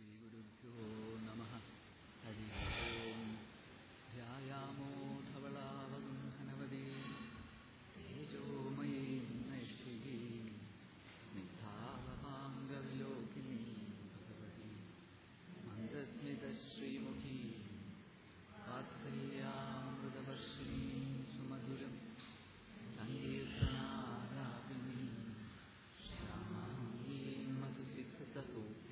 श्रीगुरुभ्यो नमः हरिः ओम् ध्यायामो धवलावगुंहनवदे तेजोमयीं नैष्ठिकीं स्निग्धावपाङ्गविलोकिनी भगवती मन्दस्मितश्रीमुखी वात्सल्यामृतवर्षिणीं सुमधुरं सङ्कीर्तनारापिणी श्यामाङ्गीं मधुसिक्तसोऽपि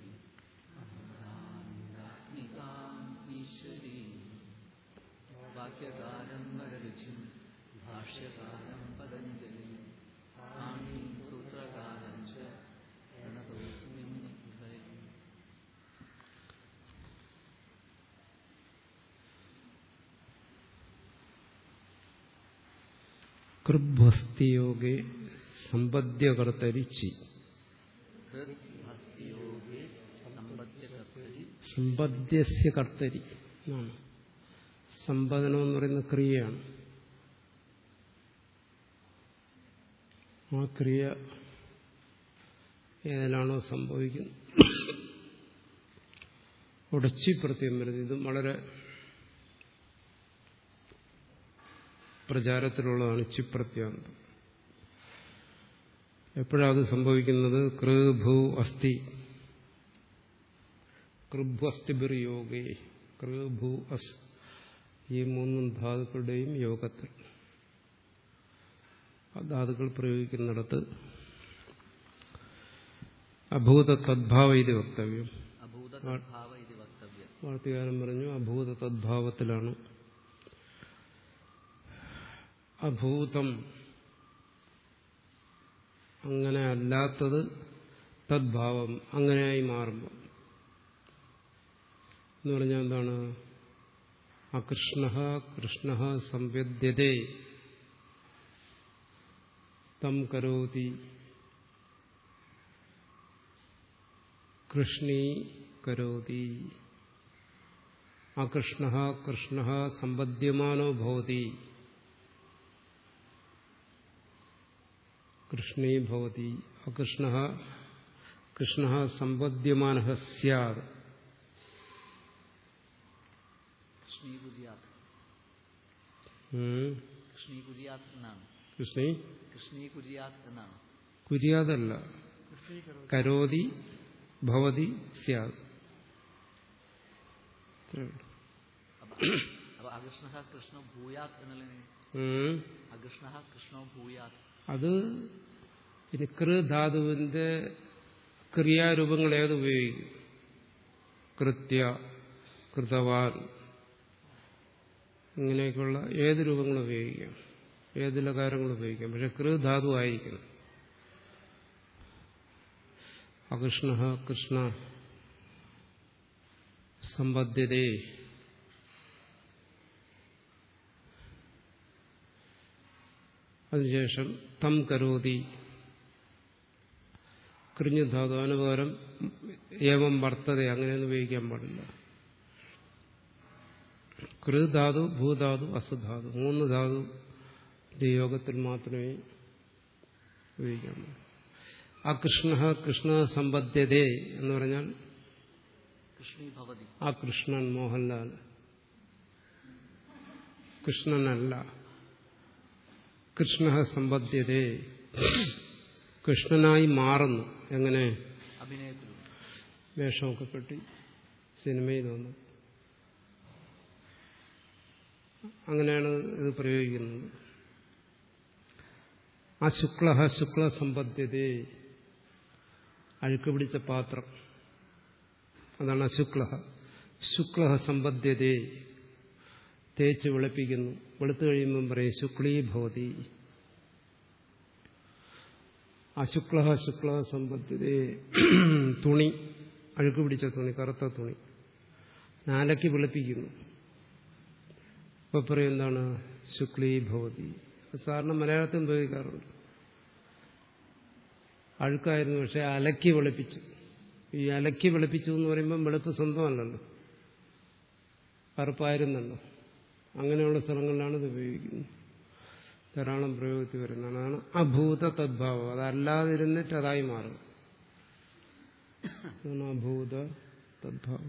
अमृतानन्दात्मिकाम् ईश्वरीम् वाक्यकारं वररुचिं भाष्यकारं पतञ्जलिं पाणिं सूत्रकारं च प्रणतोऽस्मि मुनिद्वयम् കൃഭസ്തിയോഗെ സമ്പദ്യകർത്തരിച്ചി ഹൃദ്ഭക്തിയോഗേ സമ്പദ്യകർത്തരി സമ്പദ്യസ്യ കർത്തരി എന്നാണ് സമ്പദനം എന്ന് പറയുന്ന ക്രിയയാണ് ആ ക്രിയ ഏതിലാണോ സംഭവിക്കുന്നത് ഉടച്ചി പ്രത്യം വരുന്നത് ഇതും വളരെ പ്രചാരത്തിലുള്ളതാണ് ചിപ്രത്യാന്തം എപ്പോഴാണ് അത് സംഭവിക്കുന്നത് കൃ ഭൂ അസ്ഥി കൃഭസ്തിബിർ യോഗേ കൃ ഭൂ അസ് ഈ മൂന്നും ധാതുക്കളുടെയും യോഗത്തിൽ ആ ധാതുക്കൾ പ്രയോഗിക്കുന്നിടത്ത് അഭൂത തദ്ഭാവ ഇത് വക്തവ്യം അഭൂതഭാവ ഇത് വക്തവ്യം വാർത്തകാരൻ പറഞ്ഞു അഭൂത തദ്ഭാവത്തിലാണ് അഭൂതം അങ്ങനെ അല്ലാത്തത് തദ്ഭാവം അങ്ങനെയായി മാറുമ്പോൾ എന്ന് പറഞ്ഞാൽ എന്താണ് അകൃഷ്ണ കൃഷ്ണ സംവദ്യതേ തം കരോതി കൃഷ്ണീ കരോതി അകൃഷ്ണ കൃഷ്ണ സമ്പദ്യമാനോ ഭവതി കൃഷ്ണീ ഭവതി അകൃഷ്ണ കൃഷ്ണ സമ്പദ്യമാന സ്യാത് കൃഷ്ണീകുര്യാത് ഉം. കൃഷ്ണീകുര്യാത് എന്നാണ് കൃഷ്ണി കൃഷ്ണീകുര്യാത് എന്നാണ് കുര്യാതല്ല കരോതി ഭവതി സ്യാത് ഇത്രയേ ഉള്ളൂ. അപ്പൊ അപ്പൊ അകൃഷ്ണ കൃഷ്ണ ഭൂയാത് എന്നുള്ളതിന് ഉം. അകൃഷ്ണ കൃഷ്ണോ ഭൂയാത് അത് ഇനി കൃ ധാതുവിന്റെ ക്രിയാരൂപങ്ങൾ ഏത് ഉപയോഗിക്കും കൃത്യ കൃതവാൻ ഇങ്ങനെയൊക്കെയുള്ള ഏത് രൂപങ്ങൾ ഉപയോഗിക്കാം ഏത് ലകാരങ്ങൾ ഉപയോഗിക്കാം പക്ഷെ കൃ ധാതു ആയിരിക്കണം അകൃഷ്ണ കൃഷ്ണ സമ്പദ്യതേ അതിനുശേഷം തം കരോതി കൃഞ്ഞു ധാതു അതിന് പകരം ഏവം വർത്തത അങ്ങനെയൊന്നും ഉപയോഗിക്കാൻ പാടില്ല കൃ ധാതു ഭൂധാതു അസുധാതു മൂന്ന് ധാതു യോഗത്തിൽ മാത്രമേ ഉപയോഗിക്കാൻ പാടുള്ളൂ അകൃഷ്ണ കൃഷ്ണ സമ്പദ്യതേ എന്ന് പറഞ്ഞാൽ കൃഷ്ണീ ഭവതി ആ കൃഷ്ണൻ മോഹൻലാൽ കൃഷ്ണനല്ല കൃഷ്ണ സമ്പദ്യതേ കൃഷ്ണനായി മാറുന്നു എങ്ങനെ അഭിനയത്തിലൂടെ വേഷമൊക്കെ കെട്ടി സിനിമയിൽ വന്നു അങ്ങനെയാണ് ഇത് പ്രയോഗിക്കുന്നത് ആ ശുക്ല ശുക്ല സമ്പദ്യതേ അഴുക്ക് പിടിച്ച പാത്രം അതാണ് അശുക്ല ശുക്ല സമ്പദ്യതേ തേച്ച് വെളുപ്പിക്കുന്നു വെളുത്തു കഴിയുമ്പം പറയും ശുക്ലീ ഭവതി അശുക്ല ശുക്ല സമ്പദ്യതേ തുണി അഴുക്ക് പിടിച്ച തുണി കറുത്ത തുണി നാലയ്ക്ക് വെളുപ്പിക്കുന്നു ഇപ്പൊ പറയും എന്താണ് ശുക്ലീ ഭവതി സാറിന് മലയാളത്തിൽ ഉപയോഗിക്കാറുണ്ട് അഴുക്കായിരുന്നു പക്ഷെ അലക്കി വെളുപ്പിച്ചു ഈ അലക്കി വെളുപ്പിച്ചു എന്ന് പറയുമ്പം വെളുപ്പ് സ്വന്തമല്ലല്ലോ കറുപ്പായിരുന്നല്ലോ അങ്ങനെയുള്ള സ്ഥലങ്ങളിലാണ് ഇത് ഉപയോഗിക്കുന്നത് ധാരാളം പ്രയോഗത്തിൽ വരുന്നതാണ് അതാണ് അഭൂത തദ്ഭാവം അതല്ലാതിരുന്നിട്ട് അതായി മാറും അതാണ് അഭൂത തദ്ഭാവം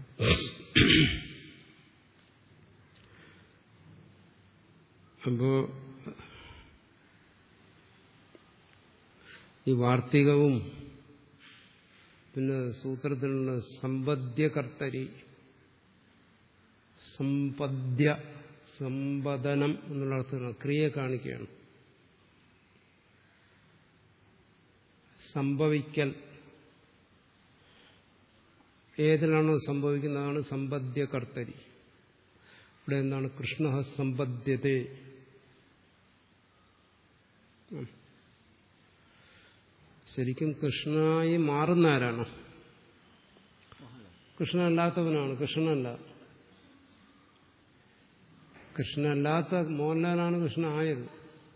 അപ്പോ ഈ വാർത്തികവും പിന്നെ സൂത്രത്തിലുള്ള സമ്പദ്യകർത്തരി സമ്പദ്യ സമ്പദനം എന്നുള്ള അർത്ഥത്തിലാണ് ക്രിയ കാണിക്കുകയാണ് സംഭവിക്കൽ ഏതിലാണോ സംഭവിക്കുന്നതാണ് സമ്പദ്യകർത്തരി ഇവിടെ എന്താണ് കൃഷ്ണ സമ്പദ്യത്തെ ശരിക്കും കൃഷ്ണനായി മാറുന്ന ആരാണ് കൃഷ്ണനല്ലാത്തവനാണ് കൃഷ്ണനല്ല കൃഷ്ണനല്ലാത്ത മോഹൻലാലാണ് കൃഷ്ണ ആയത്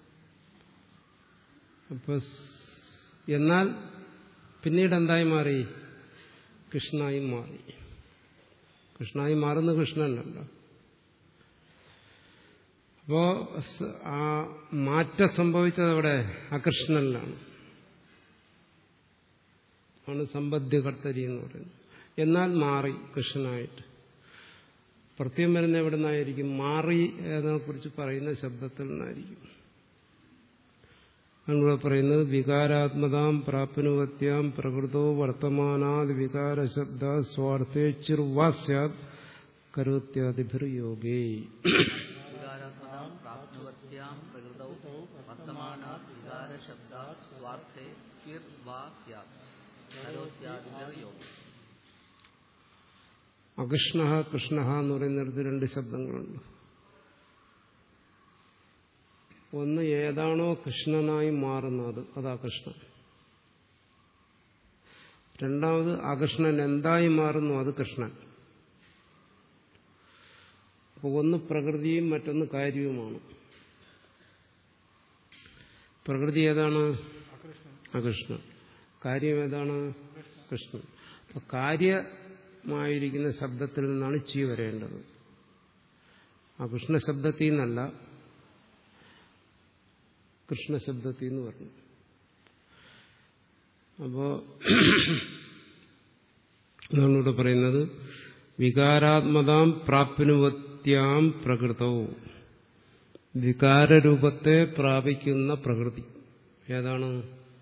അപ്പൊ എന്നാൽ പിന്നീട് എന്തായി മാറി കൃഷ്ണായി മാറി കൃഷ്ണായി മാറുന്ന കൃഷ്ണനല്ല അപ്പോ ആ മാറ്റം സംഭവിച്ചത് അവിടെ അകൃഷ്ണനിലാണ് ആണ് സമ്പദ്യകർത്തരി എന്ന് പറയുന്നത് എന്നാൽ മാറി കൃഷ്ണനായിട്ട് പ്രത്യേകം വരുന്ന എവിടെ നിന്നായിരിക്കും മാറി എന്നതിനെക്കുറിച്ച് പറയുന്ന ശബ്ദത്തിൽ നിന്നായിരിക്കും ഇവിടെ പറയുന്നത് വികാരാത്മതാം പ്രാപ്നുവത്യാം പ്രകൃതോ വർത്തമാനാത് വികാരശബ്ദ സ്വാർത്ഥേ ചിർവാസ്യാത് കരോത്യാദിഭിർ യോഗേ വികാരാത്മതാം പ്രാപ്നുവത്യാം പ്രകൃതൗ വർത്തമാനാത് വികാരശബ്ദാത് സ്വാർത്ഥേ കിർ വാ സ്യാത് കരോത്യാദിഭിർ യോഗം അകൃഷ്ണ കൃഷ്ണ എന്ന് പറയുന്നിടത്ത് രണ്ട് ശബ്ദങ്ങളുണ്ട് ഒന്ന് ഏതാണോ കൃഷ്ണനായി മാറുന്നത് അതാ കൃഷ്ണൻ രണ്ടാമത് അകൃഷ്ണൻ എന്തായി മാറുന്നു അത് കൃഷ്ണൻ അപ്പോൾ ഒന്ന് പ്രകൃതിയും മറ്റൊന്ന് കാര്യവുമാണ് പ്രകൃതി ഏതാണ് അകൃഷ്ണൻ കാര്യം ഏതാണ് കൃഷ്ണൻ അപ്പൊ കാര്യമായിരിക്കുന്ന ശബ്ദത്തിൽ നിന്നാണ് ചീ വരേണ്ടത് ആ കൃഷ്ണ ശബ്ദത്തിൽ നിന്നല്ല കൃഷ്ണശബ്ദത്തിൽ നിന്ന് പറഞ്ഞു അപ്പോ അതാണ് ഇവിടെ പറയുന്നത് വികാരാത്മതാം പ്രാപ്നുവത്യാം പ്രകൃതവും വികാരരൂപത്തെ പ്രാപിക്കുന്ന പ്രകൃതി ഏതാണ്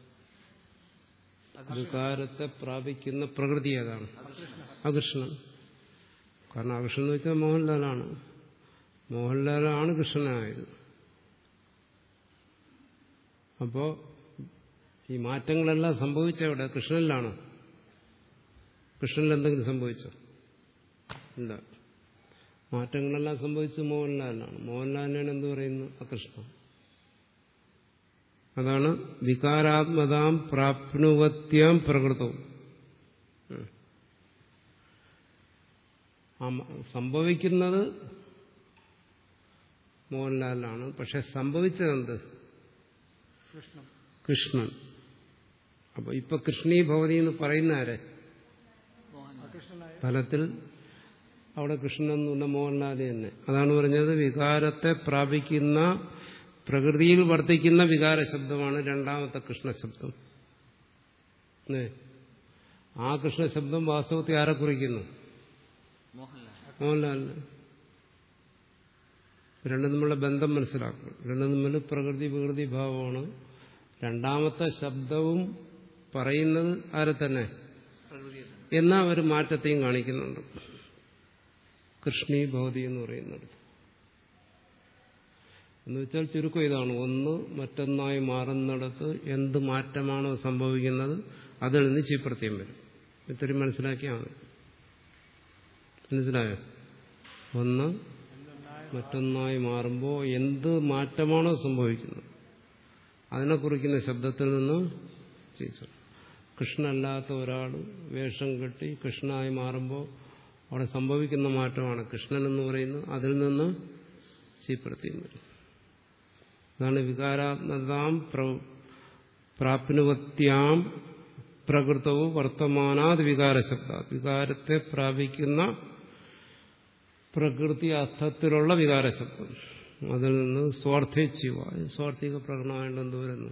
വികാരത്തെ പ്രാപിക്കുന്ന പ്രകൃതി ഏതാണ് അകൃഷ്ണൻ കാരണം അകൃഷ്ണൻ എന്ന് വെച്ചാൽ മോഹൻലാലാണ് മോഹൻലാലാണ് കൃഷ്ണനായത് അപ്പോ ഈ മാറ്റങ്ങളെല്ലാം സംഭവിച്ചവിടെ കൃഷ്ണനിലാണ് കൃഷ്ണനിൽ എന്തെങ്കിലും സംഭവിച്ചോ ഇല്ല മാറ്റങ്ങളെല്ലാം സംഭവിച്ചത് മോഹൻലാലിനാണ് മോഹൻലാലിനാണ് എന്ത് പറയുന്നു അകൃഷ്ണ അതാണ് വികാരാത്മതാം പ്രാപ്നുവത്യാം പ്രകൃതവും സംഭവിക്കുന്നത് മോഹൻലാലിനാണ് പക്ഷെ സംഭവിച്ചതെന്ത് കൃഷ്ണൻ അപ്പൊ ഇപ്പൊ കൃഷ്ണീ ഭവതി എന്ന് പറയുന്ന ആരെ ഫലത്തിൽ അവിടെ കൃഷ്ണൻ എന്നുള്ള മോഹൻലാൽ തന്നെ അതാണ് പറഞ്ഞത് വികാരത്തെ പ്രാപിക്കുന്ന പ്രകൃതിയിൽ വർദ്ധിക്കുന്ന വികാര ശബ്ദമാണ് രണ്ടാമത്തെ കൃഷ്ണശബ്ദം ആ കൃഷ്ണശബ്ദം വാസ്തവത്തെ ആരെ കുറിക്കുന്നു മോഹൻലാലിന് രണ്ടും തമ്മിലുള്ള ബന്ധം മനസ്സിലാക്കണം രണ്ടും തമ്മിൽ പ്രകൃതി വികൃതി ഭാവമാണ് രണ്ടാമത്തെ ശബ്ദവും പറയുന്നത് ആരെ തന്നെ എന്നാ ഒരു മാറ്റത്തെയും കാണിക്കുന്നുണ്ട് കൃഷ്ണി ഭൗതി എന്ന് പറയുന്നത് എന്ന് വെച്ചാൽ ചുരുക്കം ഇതാണ് ഒന്ന് മറ്റൊന്നായി മാറുന്നിടത്ത് എന്ത് മാറ്റമാണോ സംഭവിക്കുന്നത് അതിൽ നിന്ന് ചീപ്രത്യം വരും ഇത്രയും മനസ്സിലാക്കിയാൽ മതി മനസ്സിലായോ ഒന്ന് മറ്റൊന്നായി മാറുമ്പോൾ എന്ത് മാറ്റമാണോ സംഭവിക്കുന്നത് അതിനെ കുറിക്കുന്ന ശബ്ദത്തിൽ നിന്ന് ചീച്ചു കൃഷ്ണനല്ലാത്ത ഒരാൾ വേഷം കെട്ടി കൃഷ്ണനായി മാറുമ്പോൾ അവിടെ സംഭവിക്കുന്ന മാറ്റമാണ് കൃഷ്ണൻ എന്ന് പറയുന്നത് അതിൽ നിന്ന് ചീപ്രത്യം വരും അതാണ് വികാരാത്മതാം പ്രാപ്നുവത്യാം പ്രകൃതവും വർത്തമാനാത് വികാരശബ്ദ വികാരത്തെ പ്രാപിക്കുന്ന പ്രകൃതി അർത്ഥത്തിലുള്ള വികാരശബ്ദം അതിൽ നിന്ന് സ്വാർത്ഥേച്ചീവ സ്വാർത്ഥിക പ്രകടനമായിട്ട് എന്ത് വരുന്നു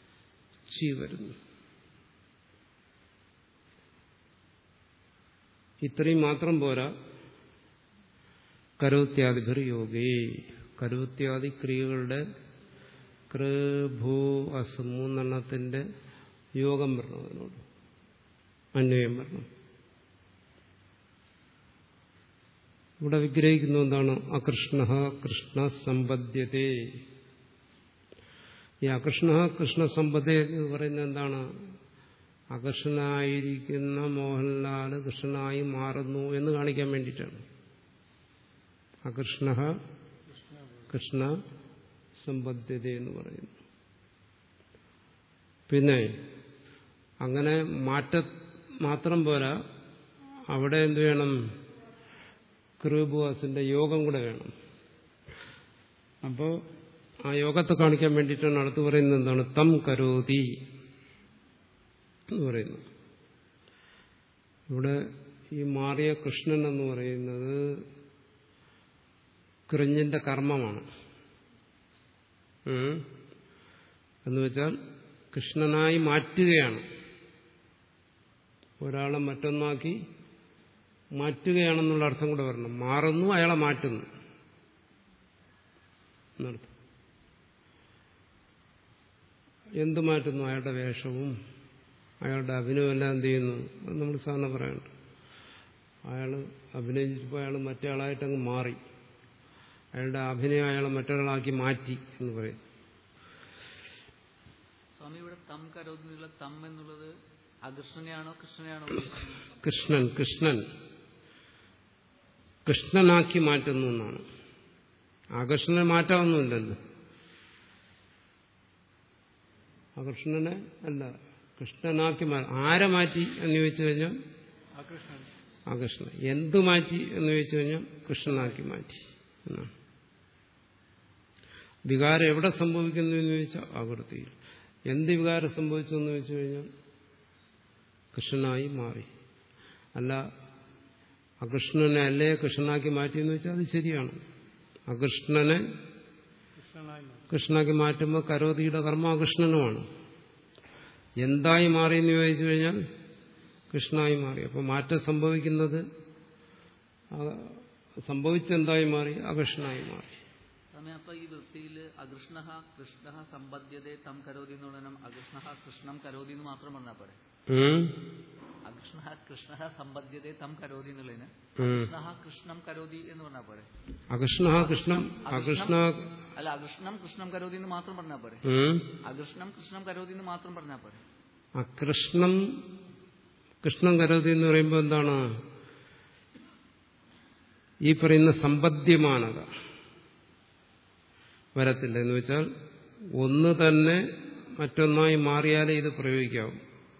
ചീ വരുന്നു ഇത്രയും മാത്രം പോരാ കരോത്യാദിഭർ യോഗേ കരോത്യാദി ക്രിയകളുടെ കൃ ഭൂ അസ് മൂന്നെണ്ണത്തിന്റെ യോഗം വരണം അതിനോട് അന്വയം വരണം ഇവിടെ വിഗ്രഹിക്കുന്ന എന്താണ് അകൃഷ്ണ കൃഷ്ണ സമ്പദ്യത്തെ ഈ അകൃഷ്ണ കൃഷ്ണ സമ്പദ്യ എന്ന് പറയുന്നത് എന്താണ് അകൃഷ്ണനായിരിക്കുന്ന മോഹൻലാൽ കൃഷ്ണനായി മാറുന്നു എന്ന് കാണിക്കാൻ വേണ്ടിയിട്ടാണ് അകൃഷ്ണ കൃഷ്ണ സമ്പദ്യത എന്ന് പറയുന്നു പിന്നെ അങ്ങനെ മാറ്റ മാത്രം പോരാ അവിടെ എന്ത് വേണം ക്രൂബുവാസിന്റെ യോഗം കൂടെ വേണം അപ്പോൾ ആ യോഗത്തെ കാണിക്കാൻ വേണ്ടിയിട്ടാണ് അടുത്ത് പറയുന്നത് എന്താണ് തം കരോതി എന്ന് പറയുന്നു ഇവിടെ ഈ മാറിയ കൃഷ്ണൻ എന്ന് പറയുന്നത് കൃഞ്ഞിന്റെ കർമ്മമാണ് ഉം. എന്ന് വെച്ചാൽ കൃഷ്ണനായി മാറ്റുകയാണ് ഒരാളെ മറ്റൊന്നാക്കി മാറ്റുകയാണെന്നുള്ള അർത്ഥം കൂടെ വരണം മാറുന്നു അയാളെ മാറ്റുന്നു എന്നർത്ഥം എന്ത് മാറ്റുന്നു അയാളുടെ വേഷവും അയാളുടെ അഭിനയം എല്ലാം എന്ത് ചെയ്യുന്നു അത് നമ്മൾ സാധാരണ പറയാനുണ്ട് അയാൾ അഭിനയിച്ചപ്പോൾ അയാൾ മറ്റേ ആളായിട്ടങ്ങ് മാറി അയാളുടെ അഭിനയം അയാളെ മറ്റൊരാളാക്കി മാറ്റി എന്ന് പറയും സ്വാമി ഇവിടെ തം കരോതി എന്നുള്ള തം എന്നുള്ളത് അകൃഷ്ണനെയാണോ കൃഷ്ണനെയാണോ ഉദ്ദേശിക്കുന്നത് കൃഷ്ണൻ കൃഷ്ണൻ കൃഷ്ണനാക്കി മാറ്റുന്നു എന്നാണ് ആകർഷണനെ മാറ്റാവുന്നില്ലല്ലോ ആകർഷണനെ അല്ല കൃഷ്ണനാക്കി മാ ആരെ മാറ്റി എന്ന് ചോദിച്ചു കഴിഞ്ഞാൽ ആകർഷണൻ എന്ത് മാറ്റി എന്ന് ചോദിച്ചു കഴിഞ്ഞാൽ കൃഷ്ണനാക്കി മാറ്റി എന്നാണ് വികാരം എവിടെ സംഭവിക്കുന്നു എന്ന് ചോദിച്ചാൽ ആകൃതിയിൽ എന്ത് വികാരം സംഭവിച്ചു എന്ന് ചോദിച്ചു കഴിഞ്ഞാൽ കൃഷ്ണനായി മാറി അല്ല അകൃഷ്ണനെ അല്ലേ കൃഷ്ണനാക്കി മാറ്റിയെന്ന് വെച്ചാൽ അത് ശരിയാണ് അകൃഷ്ണനെ കൃഷ്ണനാക്കി മാറ്റുമ്പോൾ കരോതിയുടെ കർമ്മ അകൃഷ്ണനുമാണ് എന്തായി മാറിയെന്ന് ചോദിച്ചു കഴിഞ്ഞാൽ കൃഷ്ണനായി മാറി അപ്പോൾ മാറ്റം സംഭവിക്കുന്നത് ആ- സംഭവിച്ചെന്തായി മാറി അകൃഷ്ണനായി മാറി സ്വാമി അപ്പൊ ഈ വൃത്തിയിൽ അകൃഷ്ണ കൃഷ്ണ സമ്പദ്യതേ തം കരോതി എന്നുള്ള അകൃഷ്ണ കൃഷ്ണം കരോതി എന്ന് മാത്രം പറഞ്ഞാൽ പോരെ ഉം? അകൃഷ്ണ കൃഷ്ണ സമ്പദ്യതേ തം കരോതി എന്നുള്ളതിന് ഉം. കൃഷ്ണ കൃഷ്ണം കരോതി എന്ന് പറഞ്ഞാൽ പോരെ അകൃഷ്ണ കൃഷ്ണം അകൃഷ്ണ അല്ല അകൃഷ്ണം കൃഷ്ണം കരോതി എന്ന് മാത്രം പറഞ്ഞാൽ പോരെ ഉം? അകൃഷ്ണം കൃഷ്ണം കരോതി എന്ന് മാത്രം പറഞ്ഞാൽ പോരെ അകൃഷ്ണം കൃഷ്ണം കരോതി എന്ന് പറയുമ്പോൾ എന്താണ് ഈ പറയുന്ന സമ്പദ്യമാനത വരത്തില്ല എന്ന് വെച്ചാൽ ഒന്ന് തന്നെ മറ്റൊന്നായി മാറിയാലേ ഇത് പ്രയോഗിക്കാവൂ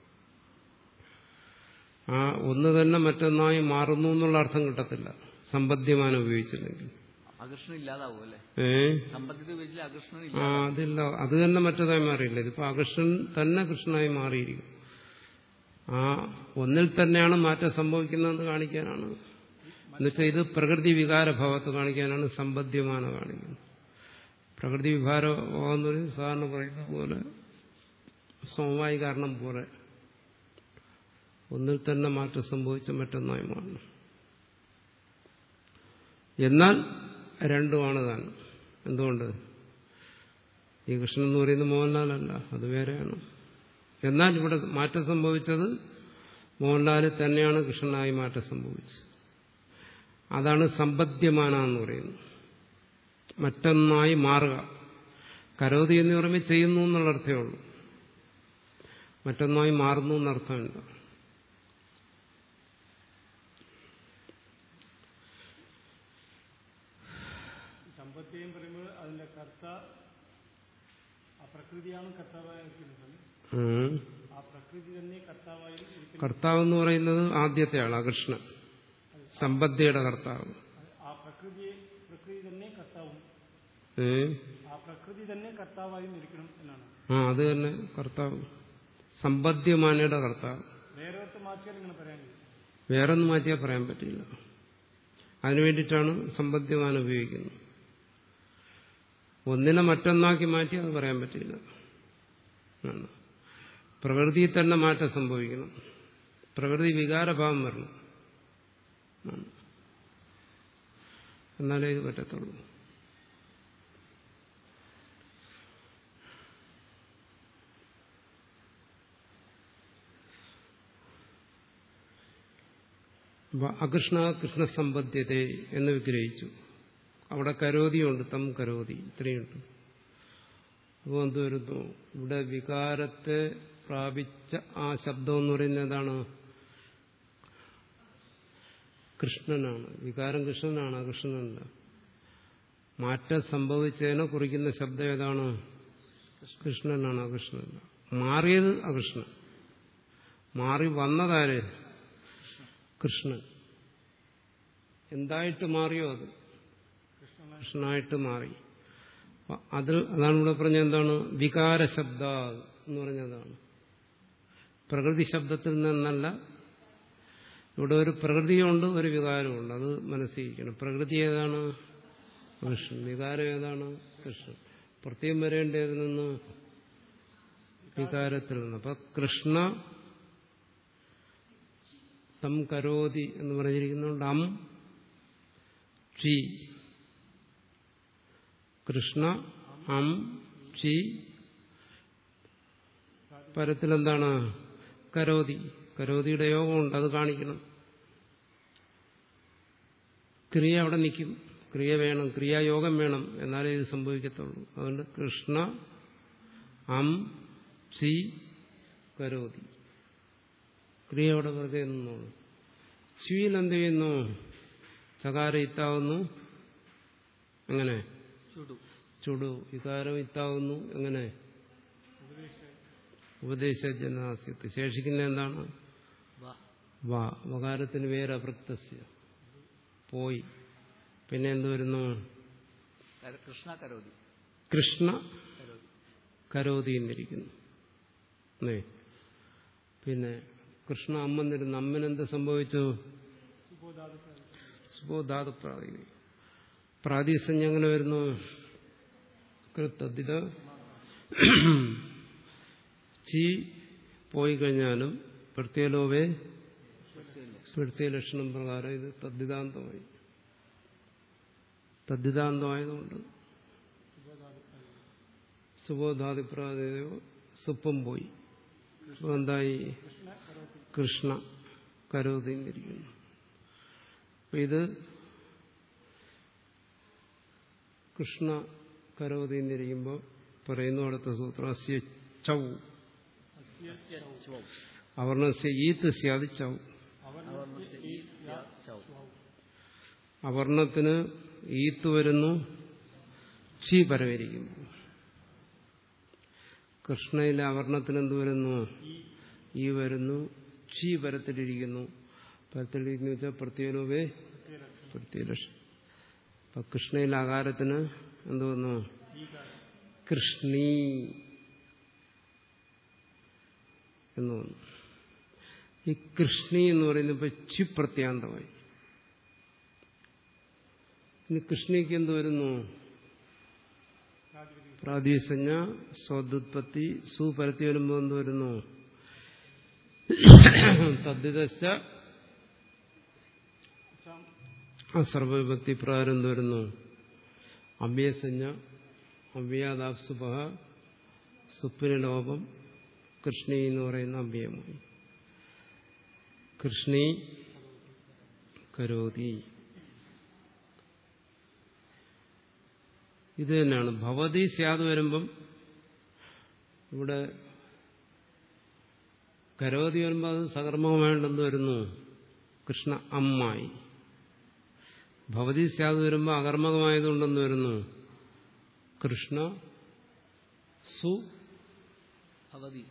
ആ ഒന്ന് തന്നെ മറ്റൊന്നായി മാറുന്നു എന്നുള്ള അർത്ഥം കിട്ടത്തില്ല സമ്പദ്യമാനം ഉപയോഗിച്ചില്ലെങ്കിൽ അകൃഷ്ണൻ ഇല്ലാതാവും അല്ലെ ഏ സമ്പദ്യത ഉപയോഗിച്ചാൽ അകൃഷ്ണൻ ആ ഇല്ല അതില്ല അത് തന്നെ മറ്റേതായി മാറിയില്ല ഇതിപ്പോ അകൃഷ്ണൻ തന്നെ കൃഷ്ണനായി മാറിയിരിക്കും ആ ഒന്നിൽ തന്നെയാണ് മാറ്റം സംഭവിക്കുന്നതെന്ന് കാണിക്കാനാണ് എന്നുവെച്ചാൽ ഇത് പ്രകൃതി വികാരഭാവത്ത് കാണിക്കാനാണ് സമ്പദ്യമാന കാണിക്കുന്നത് പ്രകൃതി വികാരഭാവം എന്ന് പറയുന്നത് സാധാരണ പറയുന്ന പോലെ സമവായി കാരണം പോലെ ഒന്നിൽ തന്നെ മാറ്റം സംഭവിച്ച മറ്റൊന്നായി മാറണം എന്നാൽ രണ്ടുമാണ് താൻ എന്തുകൊണ്ട് ഈ കൃഷ്ണൻ എന്ന് പറയുന്നത് മോഹൻലാലല്ല അത് വേറെയാണ് എന്നാൽ ഇവിടെ മാറ്റം സംഭവിച്ചത് മോഹൻലാലിൽ തന്നെയാണ് കൃഷ്ണനായി മാറ്റം സംഭവിച്ചത് അതാണ് സമ്പദ്യമാന എന്ന് പറയുന്നത് മറ്റൊന്നായി മാറുക കരോതി എന്ന് പറയുമ്പോൾ ചെയ്യുന്നു എന്നുള്ള അർത്ഥമേ ഉള്ളൂ മറ്റൊന്നായി മാറുന്നു എന്നർത്ഥമില്ല സമ്പത്തിയും പറയുമ്പോൾ അതിന്റെ കർത്ത ആ പ്രകൃതിയാണ് കർത്താവായി ഇരിക്കുന്നത് ഉം. ആ പ്രകൃതി തന്നെ കർത്താവായി ഇരിക്കുന്നത് കർത്താവ് എന്ന് പറയുന്നത് ആദ്യത്തെ ആളാണ് കൃഷ്ണൻ സമ്പദ്യയുടെ കർത്താവ് ആ പ്രകൃതി പ്രകൃതി തന്നെ കർത്താവും ഏ ആ പ്രകൃതി തന്നെ കർത്താവായും ഇരിക്കണം എന്നാണ് ആ അത് തന്നെ കർത്താവ് സമ്പദ്യമാനയുടെ കർത്താവ് വേറെ ഒത്ത് മാറ്റിയാൽ ഇങ്ങനെ പറയാൻ കഴിയും വേറൊന്നും മാറ്റിയാൽ പറയാൻ പറ്റില്ല അതിനു വേണ്ടിയിട്ടാണ് സമ്പദ്യമാന ഉപയോഗിക്കുന്നത് ഒന്നിനെ മറ്റൊന്നാക്കി മാറ്റി അത് പറയാൻ പറ്റില്ല ആണ്. പ്രകൃതിയിൽ തന്നെ മാറ്റം സംഭവിക്കണം പ്രകൃതി വികാരഭാവം വരണം ആണ്. എന്നാലേ ഇത് പറ്റത്തുള്ളൂ അപ്പൊ അകൃഷ്ണ കൃഷ്ണ സമ്പദ്ധ്യത എന്ന് വിഗ്രഹിച്ചു അവിടെ കരോതിയുണ്ട് തം കരോതി ഇത്രയുണ്ട് അപ്പോൾ എന്ത് വരുന്നു ഇവിടെ വികാരത്തെ പ്രാപിച്ച ആ ശബ്ദം എന്ന് പറയുന്നത് എന്താണ് കൃഷ്ണനാണ് വികാരം കൃഷ്ണനാണ് അകൃഷ്ണനല്ല മാറ്റം സംഭവിച്ചതിനെ കുറിക്കുന്ന ശബ്ദം ഏതാണ് കൃഷ്ണനാണ് അകൃഷ്ണനല്ല മാറിയത് അകൃഷ്ണൻ മാറി വന്നതാര് കൃഷ്ണൻ എന്തായിട്ട് മാറിയോ അത് കൃഷ്ണനായിട്ട് മാറി അപ്പൊ അതിൽ അതാണ് ഇവിടെ പറഞ്ഞ എന്താണ് വികാര ശബ്ദ എന്ന് പറഞ്ഞതാണ് പ്രകൃതി ശബ്ദത്തിൽ നിന്നല്ല ഇവിടെ ഒരു പ്രകൃതിയുണ്ട് ഒരു വികാരമുണ്ട് അത് മനസ്സിരിക്കണം പ്രകൃതി ഏതാണ് കൃഷ്ണൻ വികാരം ഏതാണ് കൃഷ്ണൻ പ്രത്യേകം വരേണ്ടതിൽ നിന്ന് വികാരത്തിൽ നിന്ന് അപ്പൊ കൃഷ്ണ തം കരോതി എന്ന് പറഞ്ഞിരിക്കുന്നുണ്ട് അം ചി കൃഷ്ണ അം ചി പരത്തിലെന്താണ് കരോതി കരോതിയുടെ യോഗമുണ്ട് അത് കാണിക്കണം ക്രിയ അവിടെ നിൽക്കും ക്രിയ വേണം ക്രിയായോഗം വേണം എന്നാലേ ഇത് സംഭവിക്കത്തുള്ളൂ അതുകൊണ്ട് കൃഷ്ണ അം സി കരോതി ക്രിയ അവിടെ വെറുതെ നിന്നോളൂ സ്വീൽ എന്ത് ചെയ്യുന്നു ചകാര ഇത്താവുന്നു എങ്ങനെ ചുടു ചുടു വികാരം ഇത്താവുന്നു എങ്ങനെ ഉപദേശജനാസ്യത്ത് ശേഷിക്കുന്ന എന്താണ് വാ വാ വകാരത്തിന് വേറെ അപ്രക്തസ്യ പോയി പിന്നെ എന്ത് വരുന്നു കര- കൃഷ്ണ കരോതി കൃഷ്ണ കരോതി കരോതി എന്നിരിക്കുന്നു അല്ലേ പിന്നെ കൃഷ്ണ അമ്മന്നിരുന്നു അമ്മനെന്ത് സംഭവിച്ചു സുബോധാതു പ്രാതി പ്രാതിസഞ്ജ എങ്ങനെ വരുന്നു കൃത്തദ്ധിത ചി പോയി കഴിഞ്ഞാലും പ്രത്യേലോവേ പ്രത്യേക ലക്ഷണം പ്രകാരം ഇത് തദ്ധിതാന്തമായി തദ്ധിതാന്തമായതുകൊണ്ട് സുബോധാതിപ്രാതിയോ സുപ്പം പോയി അപ്പൊ എന്തായി കൃഷ്ണ കരോതിന്നിരിക്കുന്നു അപ്പൊ ഇത് കൃഷ്ണ കരോതിന്നിരിക്കുമ്പോൾ പറയുന്നു അടുത്ത സൂത്രം അസ്യ ചൗ അവർണസ്യ ഈത്ത് സ്യാദ് ചൗ അവർണ്ണസ്യ ഈ സ്യ ചൗ അവർണത്തിന് ഈത്ത് വരുന്നു ചി പരവരിക്കുന്നു കൃഷ്ണയിലെ അവർണത്തിന് എന്ത് വരുന്നു ഈ വരുന്നു ചി പരത്തിലിരിക്കുന്നു പരത്തിലിരിക്കുന്നു വെച്ചാൽ പ്രത്യേകവേ പ്രത്യേകലക്ഷം അപ്പൊ കൃഷ്ണയിലെ ആകാരത്തിന് എന്ത് വന്നു കൃഷ്ണീ എന്ന് വന്നു ഈ കൃഷ്ണി എന്ന് പറയുന്നത് ഇപ്പൊ ചി പ്രത്യാന്തമായി ഇനി കൃഷ്ണിക്ക് എന്ത് വരുന്നു പ്രാതിസഞ്ജ സ്വദുത്പത്തി സുപരത്തി വരുമ്പോൾ എന്ത് വരുന്നു തദ്ദിതശ്ച അസർവവിഭക്തി പ്രകാരം എന്ത് വരുന്നു അവ്യസഞ്ജ അവ്യാദാപ്സുപ സുപ്പിന് ലോപം കൃഷ്ണി എന്ന് പറയുന്ന അവ്യയമായി കൃഷ്ണി കരോതി ഇത് തന്നെയാണ് ഭവതി സ്യാദ് വരുമ്പം ഇവിടെ കരോതി വരുമ്പോൾ അത് സകർമ്മമായിട്ടെന്ത് വരുന്നു കൃഷ്ണ അമ്മായി ഭവതി സ്യാദ് വരുമ്പോൾ അകർമ്മകമായതുകൊണ്ടെന്ന് വരുന്നു കൃഷ്ണ സു ഭവതി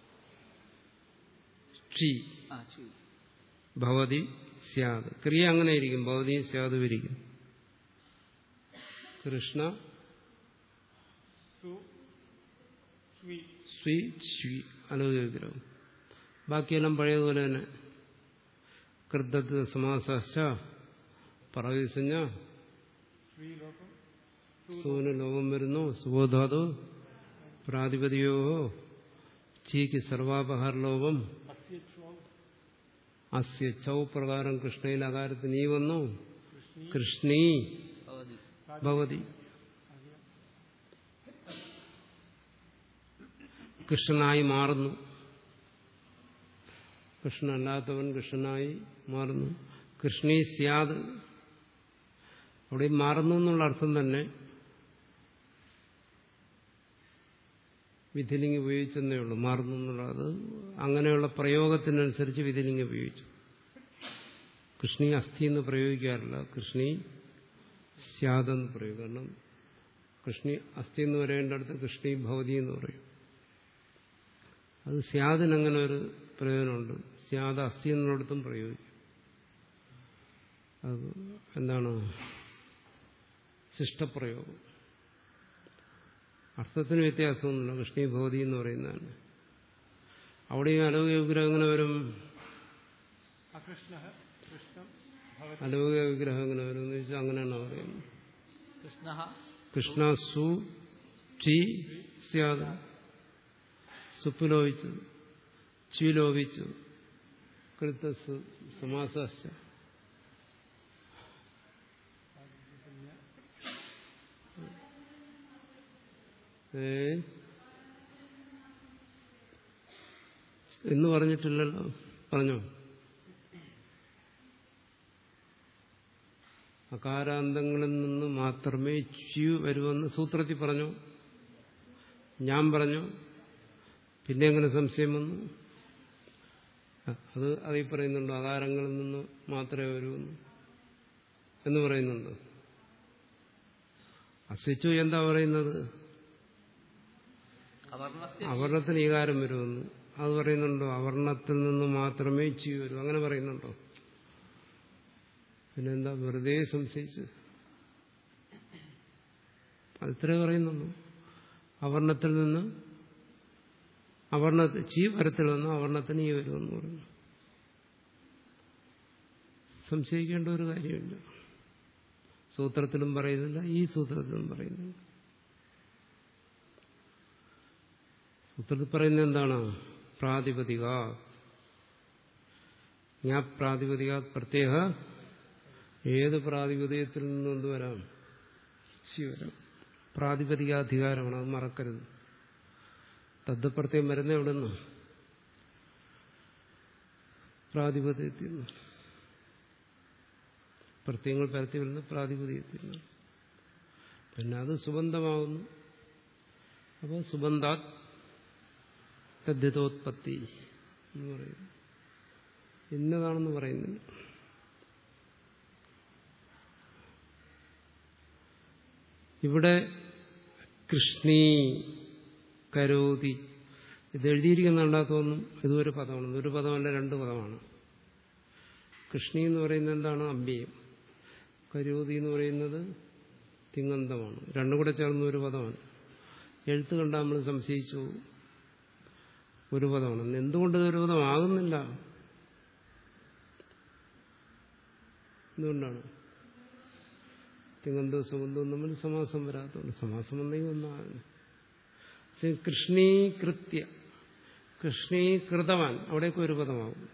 ക്ഷി ആ ചു ഭവതി സ്യാദ് ക്രിയ അങ്ങനെ ഇരിക്കും ഭവതി സ്യാദ് ഇരിക്കും കൃഷ്ണ സു സ്വി സ്വി ശ്വി അലോകിഗ്രഹം ബാക്കിയെല്ലാം പഴയതുപോലെ തന്നെ കൃദ്ധ സമാസ പറവിസഞ്ഞ ശ്രീലോകം സൂന് ലോകം വരുന്നു സുബോധാതു പ്രാതിപതിയോ ചീക്ക് സർവാപഹാര ലോകം അസ്യ ച്വാവ് അസ്യ ചൗ പ്രകാരം കൃഷ്ണയിൽ അകാരത്തിന് ഈ വന്നു കൃഷ്ണീ ഭവതി ഭവതി കൃഷ്ണനായി മാറുന്നു കൃഷ്ണനല്ലാത്തവൻ കൃഷ്ണനായി മാറുന്നു കൃഷ്ണി സ്യാദ് അവിടെ ഈ മാറുന്നു എന്നുള്ള അർത്ഥം തന്നെ വിധിലിംഗം ഉപയോഗിച്ചെന്നേ ഉള്ളൂ മാറുന്നു എന്നുള്ളത് അങ്ങനെയുള്ള പ്രയോഗത്തിനനുസരിച്ച് വിധിലിംഗം ഉപയോഗിച്ചു കൃഷ്ണി അസ്ഥി എന്ന് പ്രയോഗിക്കാറില്ല കൃഷ്ണി സ്യാദെന്ന് പറയും കാരണം കൃഷ്ണി അസ്ഥി എന്ന് പറയേണ്ടടുത്ത് കൃഷ്ണി ഭവതി എന്ന് പറയും അത് സ്യാദിന് അങ്ങനെ ഒരു പ്രയോജനമുണ്ട് സ്യാദ് അസ്ഥി എന്നിടത്തും പ്രയോഗിക്കും അത് എന്താണ് ശിഷ്ടപ്രയോഗം അർത്ഥത്തിന് വ്യത്യാസമൊന്നുമില്ല കൃഷ്ണി ഭവതി എന്ന് പറയുന്നതാണ് അവിടെയും അലൗകിക വിഗ്രഹം എങ്ങനെ വരും അകൃഷ്ണ കൃഷ്ണം ഭവതി അലൗകിക വിഗ്രഹം എങ്ങനെ വരും എന്ന് വെച്ചാൽ അങ്ങനെയാണ് പറയുന്നത് കൃഷ്ണ കൃഷ്ണ സു ചി സ്യാദ് സുപ്പ് ലോപിച്ചു ചി ലോപിച്ചു കൃത്ത സമാസ ഏ എന്ന് പറഞ്ഞിട്ടില്ലല്ലോ പറഞ്ഞോ അകാരാന്തങ്ങളിൽ നിന്ന് മാത്രമേ ച്യു വരുമെന്ന് സൂത്രത്തിൽ പറഞ്ഞു ഞാൻ പറഞ്ഞു പിന്നെ എങ്ങനെ സംശയം വന്നു അത് അതീ പറയുന്നുണ്ട് അകാരങ്ങളിൽ നിന്ന് മാത്രമേ വരുമെന്ന് എന്ന് പറയുന്നുണ്ട് അസ്വിച്ചു എന്താ പറയുന്നത് അവർണസ്യ അവർണത്തിന് ഈകാരം വരുമെന്ന് അത് പറയുന്നുണ്ടോ അവർണത്തിൽ നിന്ന് മാത്രമേ ച്യു വരൂ അങ്ങനെ പറയുന്നുണ്ടോ പിന്നെന്താ വെറുതെ സംശയിച്ച് അതിത്രേ പറയുന്നുള്ളൂ അവർണത്തിൽ നിന്ന് അവർണ ചീ വരത്തിൽ നിന്ന് അവർണത്തിന് ഈ വരുമെന്ന് പറഞ്ഞു സംശയിക്കേണ്ട ഒരു കാര്യമില്ല സൂത്രത്തിലും പറയുന്നില്ല ഈ സൂത്രത്തിലും പറയുന്നില്ല സൂത്രത്തിൽ പറയുന്നത് എന്താണ് പ്രാതിപതിക ഞാൻ പ്രാതിപതിക പ്രത്യേക ഏത് പ്രാതിപതികത്തിൽ നിന്നും എന്ത് വരാം ശി വരാം പ്രാതിപതികാധികാരമാണ് അത് മറക്കരുത് തദ്ദ പ്രത്യേകം വരുന്ന എവിടെ നിന്ന് പ്രാതിപതികത്തിൽ നിന്ന് പ്രത്യയങ്ങൾ പരത്തി വരുന്ന പ്രാതിപതികത്തിൽ നിന്ന് പിന്നെ അത് സുബന്ധമാവുന്നു അപ്പോൾ സുബന്ധാത് തദ്ധിതോത്പത്തി എന്ന് പറയുന്നു ഇന്നതാണെന്ന് പറയുന്നില്ല ഇവിടെ കൃഷ്ണീ കരോതി ഇത് എഴുതിയിരിക്കുന്നുണ്ടാത്തൊന്നും ഇതൊരു പദമാണ് ഇതൊരു പദമല്ല രണ്ട് പദമാണ് കൃഷ്ണി എന്ന് പറയുന്നത് എന്താണ് അമ്പിയം കരോതി എന്ന് പറയുന്നത് തിങ്ങന്തമാണ് രണ്ടും കൂടെ ചേർന്ന ഒരു പദമാണ് എഴുത്ത് കണ്ടാൽ നമ്മൾ സംശയിച്ചു പോകും. ഒരു പദമാണ് എന്തുകൊണ്ട് ഇത് ഒരു പദമാകുന്നില്ല എന്തുകൊണ്ടാണ് തിങ്ങന്തവും സുഗന്ധവും തമ്മിൽ സമാസം വരാത്തതുകൊണ്ട് സമാസം വന്നെങ്കിൽ ഒന്നാണ് പക്ഷെ കൃഷ്ണീകൃത്യ കൃഷ്ണീകൃതവാൻ അവിടേക്ക് ഒരു പദമാകും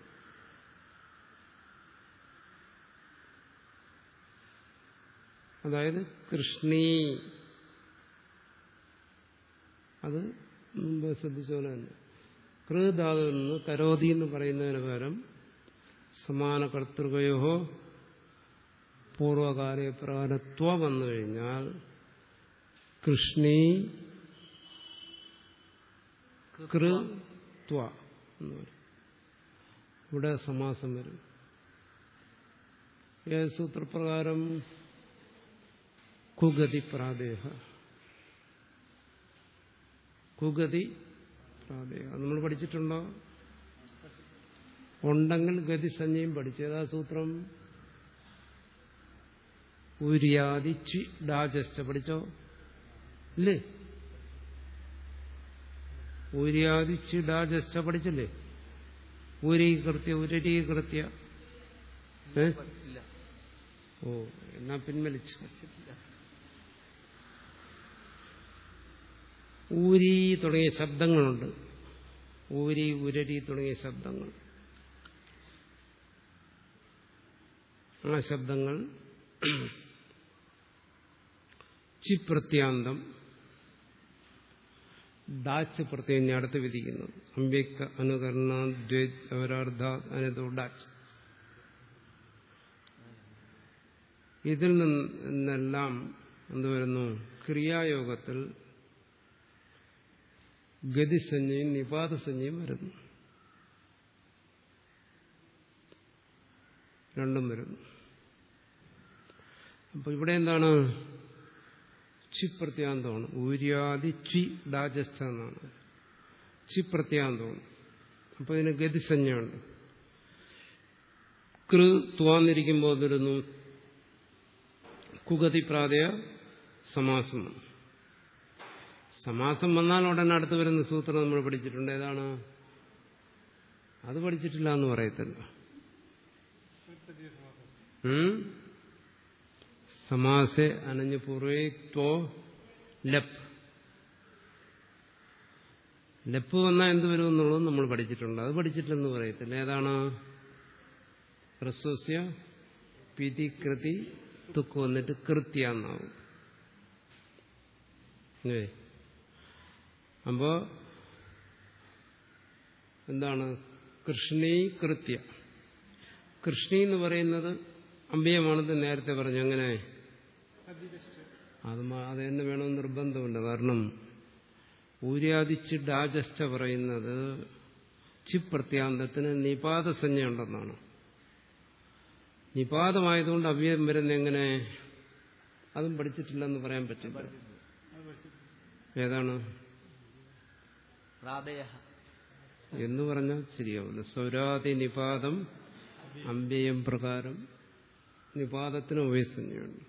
അതായത് കൃഷ്ണീ അത് മുമ്പ് ശ്രദ്ധിച്ച പോലെ തന്നെ കൃതാവിൽ നിന്ന് കരോതി എന്ന് പറയുന്നതിന് പകരം സമാന കർത്തൃകയോ പൂർവകാല പ്രകാരത്വ വന്നു കഴിഞ്ഞാൽ കൃഷ്ണി കൃത്വ എന്ന് പറയും ഇവിടെ സമാസം വരും ഏത് സൂത്രപ്രകാരം കുഗതി പ്രാദേഹ കുഗതി പ്രാദേഹ നമ്മൾ പഠിച്ചിട്ടുണ്ടോ ഉണ്ടെങ്കിൽ ഗതി സഞ്ജയും പഠിച്ചു ഏതാ സൂത്രം ഉര്യാദി ചി ഡാജസ്റ്റ പഠിച്ചോ ഇല്ലേ ഉര്യാദി ചി ഡാജസ്റ്റ പഠിച്ചില്ലേ ഊരീകൃത്യ ഉരരീകൃത്യ ഏ ഇല്ല ഓ എന്നാ പിൻവലിച്ചു ഊരി തുടങ്ങിയ ശബ്ദങ്ങളുണ്ട് ഊരി ഉരരി തുടങ്ങിയ ശബ്ദങ്ങൾ ആ ശബ്ദങ്ങൾ ചിപ്രത്യാന്തം ഡാച്ച് പ്രത്യേകം ഇനി അടുത്ത് വിധിക്കുന്നത് അമ്പ്യക്ത അനുകരണ ദ്വേജ് അവരാർദ്ധ അനതോ ഡാച്ച് ഇതിൽ നിന്നെല്ലാം എന്തുവരുന്നു ക്രിയായോഗത്തിൽ ഗതിസഞ്ജയും നിപാതസഞ്ജയും വരുന്നു രണ്ടും വരുന്നു അപ്പൊ ഇവിടെ എന്താണ് ചി പ്രത്യാന്തമാണ് ഊര്യാദി ചി ഡാജസ്ഥ എന്നാണ് ചി പ്രത്യാന്തമാണ് അപ്പൊ ഇതിന് ഗതിസഞ്ജയുണ്ട് കൃ തുവാന്നിരിക്കുമ്പോൾ വരുന്നു കുഗതി പ്രാതയ സമാസം വന്നു സമാസം വന്നാൽ ഉടനെ അടുത്ത് വരുന്ന സൂത്രം നമ്മൾ പഠിച്ചിട്ടുണ്ട് ഏതാണ് അത് പഠിച്ചിട്ടില്ല എന്ന് പറയത്തില്ല ഉം? സമാസെ അനഞ്ഞു പൂർവേ ത്വോ ലപ്പ് ലപ്പ് വന്നാൽ എന്ത് വരും എന്നുള്ളത് നമ്മൾ പഠിച്ചിട്ടുണ്ട് അത് പഠിച്ചിട്ടില്ലെന്ന് പറയത്തില്ല ഏതാണ് ഹ്രസ്വസ്യ പിതി കൃതി തുക്ക് വന്നിട്ട് കൃത്യ എന്നാവും ഏ അപ്പോ എന്താണ് കൃഷ്ണീ കൃത്യ കൃഷ്ണി എന്ന് പറയുന്നത് അമ്പയമാണെന്ന് നേരത്തെ പറഞ്ഞു അങ്ങനെ അത് മ- അത് തന്നെ വേണമെന്ന് നിർബന്ധമില്ല കാരണം ഊര്യാദിച്ച് ഡാജസ്റ്റ പറയുന്നത് ചിപ്രത്യാന്തത്തിന് നിപാതസഞ്ജയുണ്ടെന്നാണ് നിപാതമായതുകൊണ്ട് അവ്യയം വരുന്ന എങ്ങനെ അതും പഠിച്ചിട്ടില്ലെന്ന് പറയാൻ പറ്റില്ല ഏതാണ് പ്രാതയ എന്ന് പറഞ്ഞാൽ ശരിയാവില്ല സ്വരാതി നിപാതം അമ്പയം പ്രകാരം നിപാതത്തിന് ഉപയസഞ്ജയുണ്ട്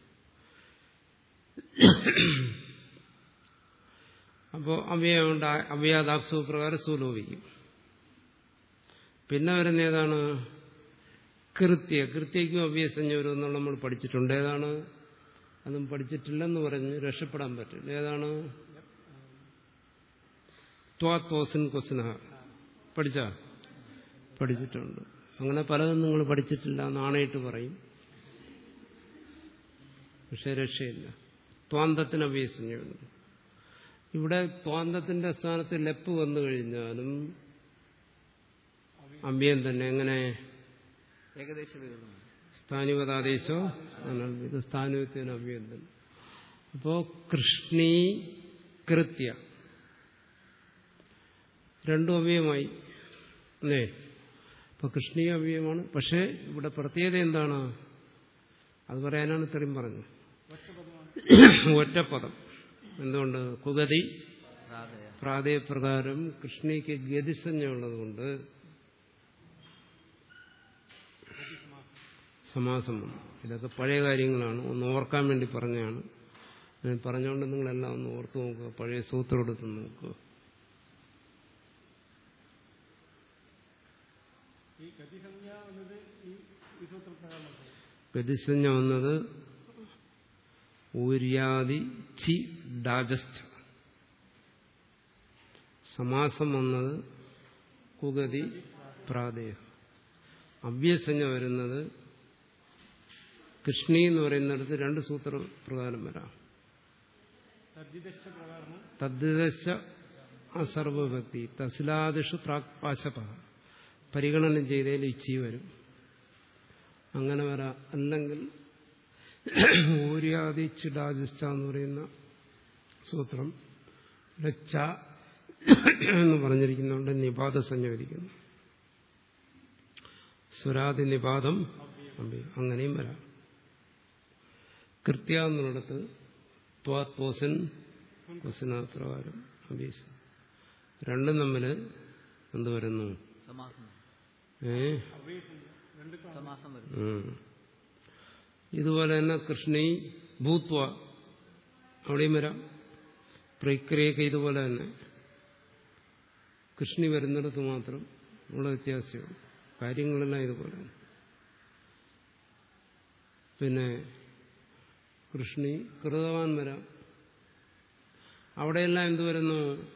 അപ്പോൾ അവയുണ്ട് അവയാദാപ്സു പ്രകാരം സുലോപിക്കും പിന്നെ വരുന്ന ഏതാണ് കൃത്യ കൃത്യയ്ക്കും അവ്യസഞ്ജ വരും എന്നുള്ള നമ്മൾ പഠിച്ചിട്ടുണ്ട് ഏതാണ് അതും പഠിച്ചിട്ടില്ലെന്ന് പറഞ്ഞ് രക്ഷപ്പെടാൻ പറ്റില്ല ഏതാണ് ത്വാത്വസൻ ക്വസ്ന പഠിച്ച പഠിച്ചിട്ടുണ്ട് അങ്ങനെ പലതും നിങ്ങൾ പഠിച്ചിട്ടില്ല നാണയിട്ട് പറയും പക്ഷെ രക്ഷയില്ല ത്വാന്തത്തിന് അഭ്യസനയുണ്ട് ഇവിടെ ത്വാന്തത്തിന്റെ സ്ഥാനത്ത് ലെപ്പ് വന്നു കഴിഞ്ഞാലും അഭ്യം തന്നെ എങ്ങനെ ഏകദേശ വികൃതമാണ് സ്ഥാനികതാദേശോ ഇത് സ്ഥാനികത്തിന് അഭ്യം തന്നെ അപ്പോ കൃഷ്ണീ കൃത്യ രണ്ടും അവയമായി അല്ലേ അപ്പൊ കൃഷ്ണീയ അവയവമാണ് പക്ഷേ ഇവിടെ പ്രത്യേകത എന്താണ് അത് പറയാനാണ് ഇത്രയും പറഞ്ഞത് ഒറ്റപ്പദം എന്തുകൊണ്ട് കുഗതി പ്രാതയ പ്രാതയപ്രകാരം കൃഷ്ണിക്ക് ഗതിസഞ്ജയുള്ളതുകൊണ്ട് സമാസം വന്നു ഇതൊക്കെ പഴയ കാര്യങ്ങളാണ് ഒന്ന് ഓർക്കാൻ വേണ്ടി പറഞ്ഞതാണ് ഞാൻ പറഞ്ഞുകൊണ്ട് നിങ്ങളെല്ലാം ഒന്ന് ഓർത്തു നോക്കുക പഴയ സൂത്രം എടുത്ത് നോക്കുക ഈ ഗതിസംജ്ഞ എന്നത് ഈ ഈ സൂത്രപ്രകാരം ഗതിസഞ്ജ വന്നത് ഊര്യാദി ചി ഡാജസ്ഥ സമാസം വന്നത് കുഗതി പ്രാതേയ അവ്യസഞ്ജ വരുന്നത് കൃഷ്ണി എന്ന് പറയുന്നിടത്ത് രണ്ട് സൂത്ര പ്രകാരം വരാം തദ്ദിദശ പ്രകാരവും തദ്ദശ അസർവഭക്തി തസ്ലാദിഷു പ്രാക്പാശപ പരിഗണന ചെയ്തതിൽ ഇച്ചി വരും അങ്ങനെ വരാം അല്ലെങ്കിൽ ഊര്യാദി ചിടാജിഷ്ട എന്ന് പറയുന്ന സൂത്രം ഇവിടെ ച എന്ന് പറഞ്ഞിരിക്കുന്നുണ്ട് നിപാത സഞ്ജകരിക്കുന്നു സ്വരാതി നിപാതം അമ്പി അങ്ങനെയും വരാം കൃത്യ എന്നുള്ളിടത്ത് ത്വാത്വസൻ പ്രകാരം അഭീസ് രണ്ടും തമ്മിൽ എന്ത് വരുന്നു സമാസം ഏ രണ്ട് സമാസം വരും ഉം. ഇതുപോലെ തന്നെ കൃഷ്ണി ഭൂത്വ അവിടെയും വരാം പ്രക്രിയയൊക്കെ ഇതുപോലെ തന്നെ കൃഷ്ണി വരുന്നിടത്ത് മാത്രം ഉള്ള വ്യത്യാസമാണ് കാര്യങ്ങളെല്ലാം ഇതുപോലെ തന്നെ. പിന്നെ കൃഷ്ണി കൃതവാൻ വരാം അവിടെയെല്ലാം എന്ത് വരുന്നു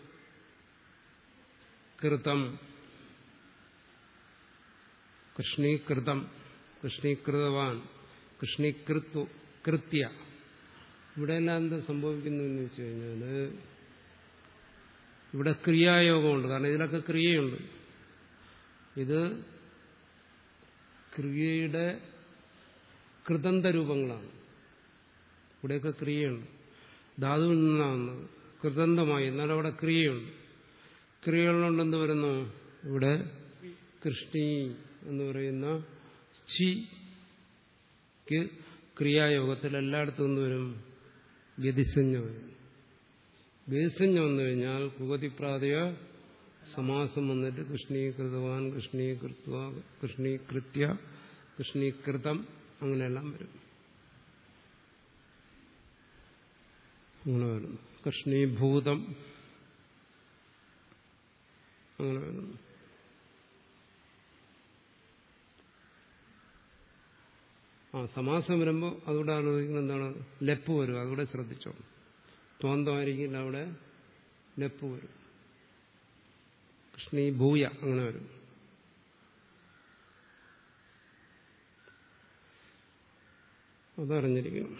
കൃതം കൃഷ്ണീകൃതം കൃഷ്ണീകൃതവാൻ കൃഷ്ണീകൃത്വ കൃത്യ ഇവിടെയെല്ലാം എന്ത് സംഭവിക്കുന്നു എന്ന് വെച്ച് കഴിഞ്ഞാൽ ഇവിടെ ക്രിയായോഗമുണ്ട് കാരണം ഇതിലൊക്കെ ക്രിയയുണ്ട് ഇത് ക്രിയയുടെ കൃതന്ത രൂപങ്ങളാണ് ഇവിടെയൊക്കെ ക്രിയയുണ്ട് ധാതുവിൽ നിന്നാണ് കൃതന്തമായി എന്നാൽ അവിടെ ക്രിയയുണ്ട് ക്രിയകളുകൊണ്ട് എന്ത് വരുന്നു ഇവിടെ കൃഷ്ണി എന്ന് പറയുന്ന ഛിക്ക് ക്രിയായോഗത്തിൽ എല്ലായിടത്തും നിന്ന് വരും ഗതിസഞ്ജ വരും ഗതിസഞ്ജ വന്നു കഴിഞ്ഞാൽ കുഗതിപ്രാതയ സമാസം വന്നിട്ട് കൃഷ്ണീകൃതവാൻ കൃഷ്ണീകൃത്വ കൃഷ്ണീകൃത്യ കൃഷ്ണീകൃതം അങ്ങനെയെല്ലാം വരും അങ്ങനെ വരുന്നു കൃഷ്ണീഭൂതം അങ്ങനെ വരുന്നു ആ സമാസം വരുമ്പോൾ അതുകൂടെ ആലോചിക്കുന്നത് എന്താണ് ലെപ്പ് വരും അതുകൂടെ ശ്രദ്ധിച്ചോ ത്വന്തമായിരിക്കില്ല അവിടെ ലെപ്പ് വരും കൃഷ്ണീ ഭൂയ അങ്ങനെ വരും അതറിഞ്ഞിരിക്കണം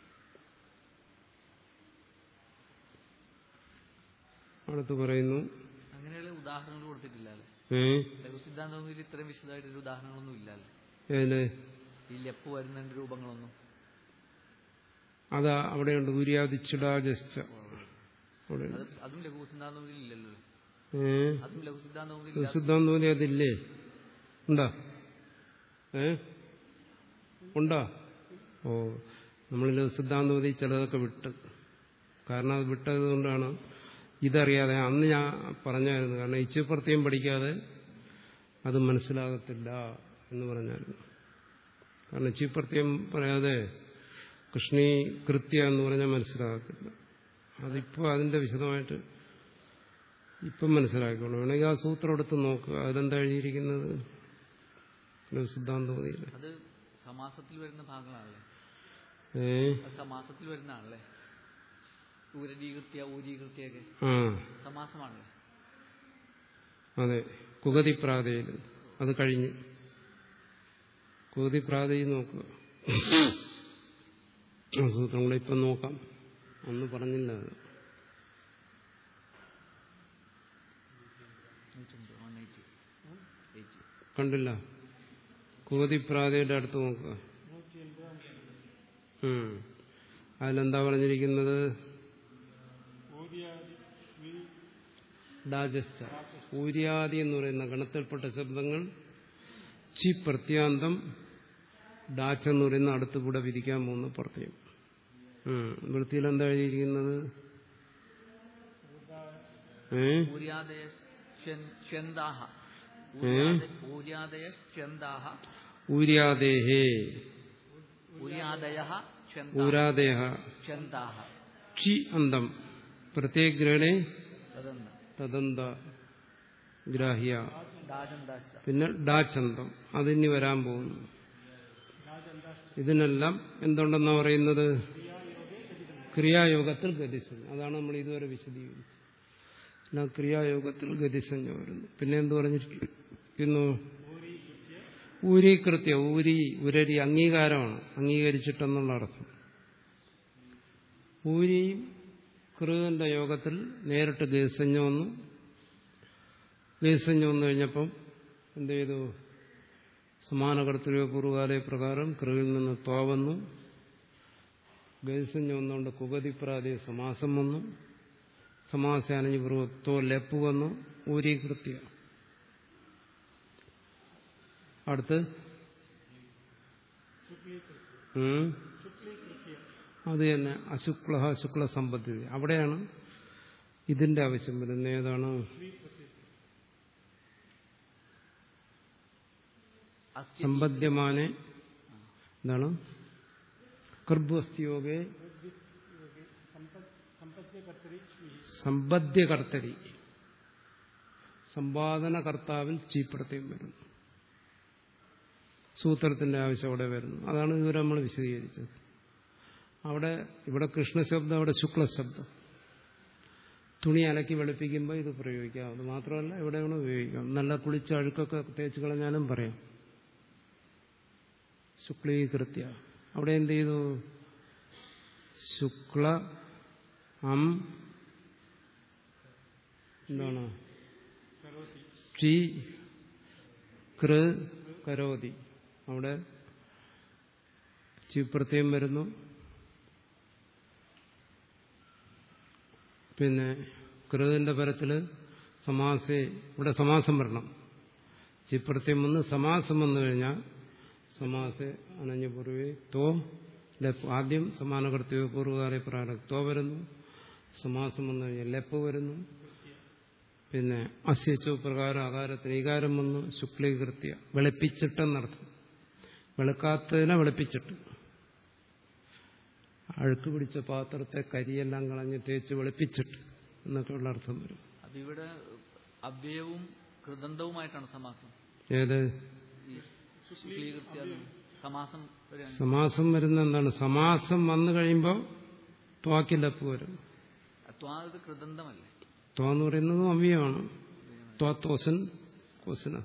അടുത്ത് പറയുന്നു അങ്ങനെയുള്ള ഉദാഹരണങ്ങൾ കൊടുത്തിട്ടില്ല അല്ലേ ഏ ലഘുസിദ്ധാന്തത്തിൽ ഇത്രയും വിശദമായിട്ടൊരു ഉദാഹരണങ്ങളൊന്നും ഇല്ല അല്ലേ ഏത് ഈ ലെപ്പ് വരുന്നതിന്റെ രൂപങ്ങളൊന്നും അതാ അവിടെയുണ്ട് ഉര്യാദിച്ചിടാജശ്ച അവിടെ അത് അതും ലഘുസിദ്ധാന്തത്തിൽ ഇല്ലല്ലോ അല്ലേ? ഏ അതും ലഘുസിദ്ധാന്തത്തിൽ ഇല്ല സിദ്ധാന്തോതി അതില്ലേ ഉണ്ടോ ഏ ഉണ്ടോ ഓ നമ്മളിൽ സിദ്ധാന്തോതി ചിലതൊക്കെ വിട്ട് കാരണം അത് വിട്ടത് കൊണ്ടാണ് ഇതറിയാതെ അന്ന് ഞാൻ പറഞ്ഞായിരുന്നു കാരണം ഇച്ഛപ്രത്യം പഠിക്കാതെ അത് മനസ്സിലാകത്തില്ല എന്ന് പറഞ്ഞായിരുന്നു കാരണം ഇച്ഛപ്രത്യം പറയാതെ കൃഷ്ണി കൃത്യ എന്ന് പറഞ്ഞാൽ മനസ്സിലാകത്തില്ല അതിപ്പോൾ അതിന്റെ വിശദമായിട്ട് ഇപ്പം മനസ്സിലാക്കിക്കോളൂ വേണമെങ്കിൽ ആ സൂത്രം എടുത്ത് നോക്കുക അതിലെന്താ എഴുതിയിരിക്കുന്നത് സിദ്ധാന്തോതിയിൽ അത് സമാസത്തിൽ വരുന്ന ഭാഗങ്ങളാണല്ലേ ഏ അത് സമാസത്തിൽ വരുന്നതാണല്ലേ ഊരരീകൃത്യ ഊരീകൃത്യൊക്കെ ആ സമാസമാണല്ലേ അതെ കുഗതി പ്രാതയിൽ അത് കഴിഞ്ഞ് കുഗതി പ്രാതയിൽ നോക്കുക ആ സൂത്രം കൂടെ ഇപ്പം നോക്കാം അന്ന് പറഞ്ഞില്ല അത് നൂറ്റമ്പത് വൺ എയ്റ്റി എയ്റ്റി കണ്ടില്ല കുഗതി പ്രാതയുടെ അടുത്ത് നോക്കുക ഉം. അതിലെന്താ പറഞ്ഞിരിക്കുന്നത് ഓതിയാദി വി ഡാജസ്റ്റ ഊര്യാദി എന്ന് പറയുന്ന ഗണത്തിൽപ്പെട്ട ശബ്ദങ്ങൾ ചി പ്രത്യാന്തം ഡാച്ച് എന്ന് പറയുന്ന അടുത്ത് കൂടെ വിരിക്കാൻ പോകുന്ന പ്രത്യം വൃത്തിയിൽ എന്താ എഴുതിയിരിക്കുന്നത് ഏ ഊര്യാദയ ശ്വന്താഹ ഏ? ഊര്യാദയ ശ്വന്താഹ ഊര്യാദേഹേ ഊര്യാദയ ഊരാദേഹ ശ്വന്താഹ ചി അന്തം പ്രത്യേഗ്രഹണേ തദന്ത തദന്ത ഗ്രാഹ്യ ദാജന്താശ പിന്നെ ഡാച്ചന്തം അതിനി വരാൻ പോകുന്നു ഇതിനെല്ലാം എന്തുണ്ടെന്നാ പറയുന്നത് ക്രിയായോഗത്തിൽ ഗതിസഞ്ജ അതാണ് നമ്മൾ ഇതുവരെ വിശദീകരിച്ചത് എല്ലാം ക്രിയായോഗത്തിൽ ഗതിസഞ്ജ വരുന്നു പിന്നെ എന്ത് പറഞ്ഞിരിക്കുന്നു ഊരീകൃത്യ ഊരി ഉരരി അംഗീകാരമാണ് അംഗീകരിച്ചിട്ടെന്നുള്ള അർത്ഥം ഊരിയും കൃതന്റെ യോഗത്തിൽ നേരിട്ട് ഗതിസഞ്ജ വന്നു ഗതിസഞ്ജ വന്നു കഴിഞ്ഞപ്പം എന്ത് ചെയ്തു സമാന കർത്തൃക പൂർവകാല പ്രകാരം കൃവിൽ നിന്ന് ത്വ വന്നു ഗതിസഞ്ജ വന്നുകൊണ്ട് കുഗതിപ്രാതി സമാസം വന്നു സമാസാനഞ്ഞ് പൂർവ്വത്വ ലെപ്പ് വന്നു ഊരീകൃത്യ അടുത്ത് ഉം. അത് തന്നെ അശുക്ല ശുക്ല സമ്പത്തി അവിടെയാണ് ഇതിന്റെ ആവശ്യം വരുന്നത് ഏതാണ് അസ്ഥി സമ്പദ്യമാനെ എന്താണ് കർഭസ്തിയോഗെ സമ്പദ്യകർത്തരി സമ്പാദനകർത്താവിൽ ചീപ്രത്യം വരുന്നു സൂത്രത്തിന്റെ ആവശ്യം അവിടെ വരുന്നു അതാണ് ഇതുവരെ നമ്മൾ വിശദീകരിച്ചത് അവിടെ ഇവിടെ കൃഷ്ണശബ്ദം അവിടെ ശുക്ലശബ്ദം തുണി അലക്കി വെളുപ്പിക്കുമ്പോൾ ഇത് പ്രയോഗിക്കാം അത് മാത്രമല്ല ഇവിടെ വേണം ഉപയോഗിക്കാം നല്ല കുളിച്ച അഴുക്കൊക്കെ തേച്ച് കളഞ്ഞാലും പറയാം ശുക്ലീകൃത്യ അവിടെ എന്ത് ചെയ്തു ശുക്ല അം എന്താണ് ക്ഷി കൃ കരോതി അവിടെ ചിപ്രത്യം വരുന്നു പിന്നെ കൃതിന്റെ പരത്തില് സമാസേ ഇവിടെ സമാസം വരണം ചിപ്രത്യം വന്ന് സമാസം വന്നു കഴിഞ്ഞാൽ സമാസെ അനഞ്ഞപൂർവേ തോ ലെപ്പ് ആദ്യം സമാനകർത്തവ്യ പൂർവ്വകാല പ്രാരം തോ വരുന്നു സമാസം വന്നു കഴിഞ്ഞാൽ ലെപ്പ് വരുന്നു പിന്നെ അസ്യച്ചു പ്രകാരം ആകാരത്തിന് ഈകാരം വന്നു ശുക്ലീകൃത്യ വെളുപ്പിച്ചിട്ടെന്നർത്ഥം വെളുക്കാത്തതിനെ വെളുപ്പിച്ചിട്ട് അഴുക്ക് പിടിച്ച പാത്രത്തെ കരിയെല്ലാം കളഞ്ഞ് തേച്ച് വെളുപ്പിച്ചിട്ട് എന്നൊക്കെയുള്ള അർത്ഥം വരും അപ്പൊ ഇവിടെ അവ്യയവും കൃതന്തവുമായിട്ടാണ് സമാസം ഏത് ഈ ശുക്ലീകൃത്യ സമാസം വരികയാണ് സമാസം വരുന്ന എന്താണ് സമാസം വന്നു കഴിയുമ്പോൾ ത്വാക്കിലപ്പ് വരും ത്വാ ഇത് കൃതന്തമല്ലേ ത്വ എന്ന് പറയുന്നതും അവ്യമാണ് ത്വ തോസൻ കൊസിന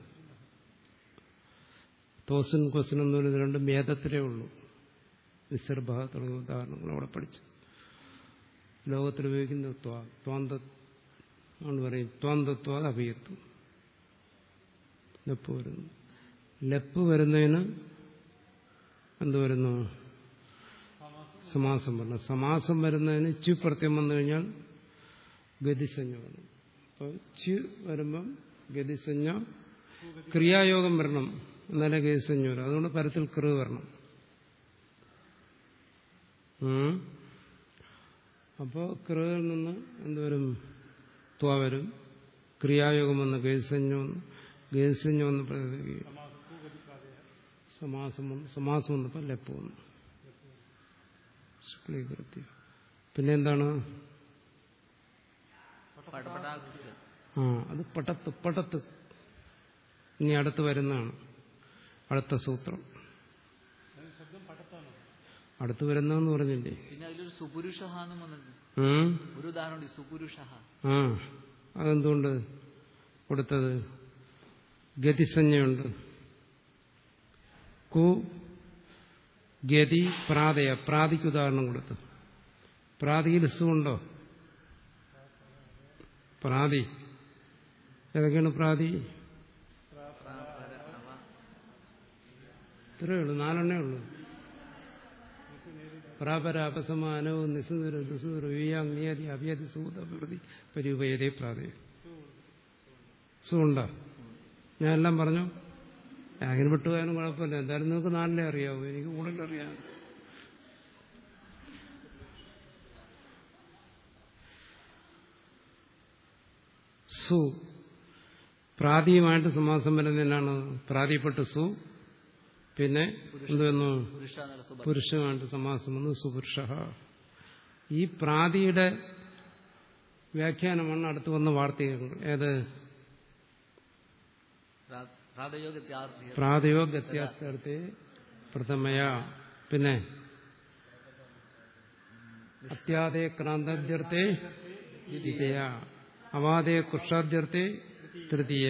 തോസൻ കൊസിൻ എന്ന് പറയുന്നത് രണ്ടും വേദത്തിലേ ഉള്ളൂ വിസർഭ തുടങ്ങിയ ഉദാഹരണങ്ങൾ അവിടെ പഠിച്ചു ലോകത്തിൽ ഉപയോഗിക്കുന്ന ത്വ ത്വാന്ത ആണ് പറയും ത്വാന്തത്വ അത് അഭിയത്വം ലെപ്പ് വരുന്നു ലെപ്പ് വരുന്നതിന് എന്ത് വരുന്നു സമാസം വരണം സമാസം വരുന്നതിന് ചു പ്രത്യം വന്നു കഴിഞ്ഞാൽ ഗതിസഞ്ജ വരണം അപ്പോൾ ചു വരുമ്പം ഗതിസഞ്ജ ക്രിയായോഗം വരണം എന്നാലേ ഗതിസഞ്ജ വരും അതുകൊണ്ട് പരത്തിൽ കൃ വരണം ഉം. അപ്പോൾ കൃയിൽ നിന്ന് എന്തുവരും ത്വ വരും ക്രിയായോഗം വന്ന് ഗതിസഞ്ജ വന്ന് ഗതിസഞ്ജ വന്ന് പ്രതിനിധിക്കും സമാസം വന്നു സമാസം വന്നപ്പോൾ ലെപ്പ് വന്നു ശുക്ലീകൃത്യ പിന്നെ എന്താണ് പടപടാകൃത്യ ആ അത് പട്ടത്ത് പട്ടത്ത് ഇനി അടുത്ത് വരുന്നതാണ് അടുത്ത സൂത്രം അടുത്ത് വരുന്നതെന്ന് പറഞ്ഞില്ലേ പിന്നെ അതിലൊരു സുപുരുഷഹ എന്നും വന്നിട്ടുണ്ട് ഉം? ഒരു ഉദാഹരണം സുപുരുഷഹ ആ അതെന്തുകൊണ്ട് കൊടുത്തത് ഗതിസഞ്ജയുണ്ട് കു ഗതി പ്രാതയ പ്രാതിക്ക് ഉദാഹരണം കൊടുത്തു പ്രാതിയിൽ സുണ്ടോ പ്രാതി ഏതൊക്കെയാണ് പ്രാതി ഇത്രയേ ഉള്ളൂ നാലെണ്ണേ ഉള്ളൂ പ്രാപര അപസമാനവും നിസുദര ദുസുദര വിയാങ് നിയതി അഭ്യതി സൂതപ്രതി പരിപയതേ പ്രാതേ സുണ്ട ഞാൻ എല്ലാം പറഞ്ഞു അങ്ങനെ വിട്ടുപോയാലും കുഴപ്പമില്ല എന്തായാലും നിങ്ങൾക്ക് നാലിലേ അറിയാവൂ എനിക്ക് കൂടുതൽ അറിയാം സു പ്രാതിയുമായിട്ട് സമാസം വരുന്നതിനാണ് പ്രാതിപ്പെട്ട് സു പിന്നെ എന്തുവന്നു പുരുഷ എന്നുള്ള സുബ പുരുഷമായിട്ട് സമാസം വന്നു സുപുരുഷ ഈ പ്രാതിയുടെ വ്യാഖ്യാനമാണ് അടുത്ത് വന്ന വാർത്തകൾ ഏത് പ്രാതയോഗത്യാർത്ഥിയ പ്രാതിയോ ഗത്യാർത്ഥത്തെ പ്രഥമയ പിന്നെ അത്യാദേ ക്രാന്താദ്യർത്ഥേ ദ്വിതീയ അവാദേ കുഷാദ്യർത്ഥേ തൃതീയ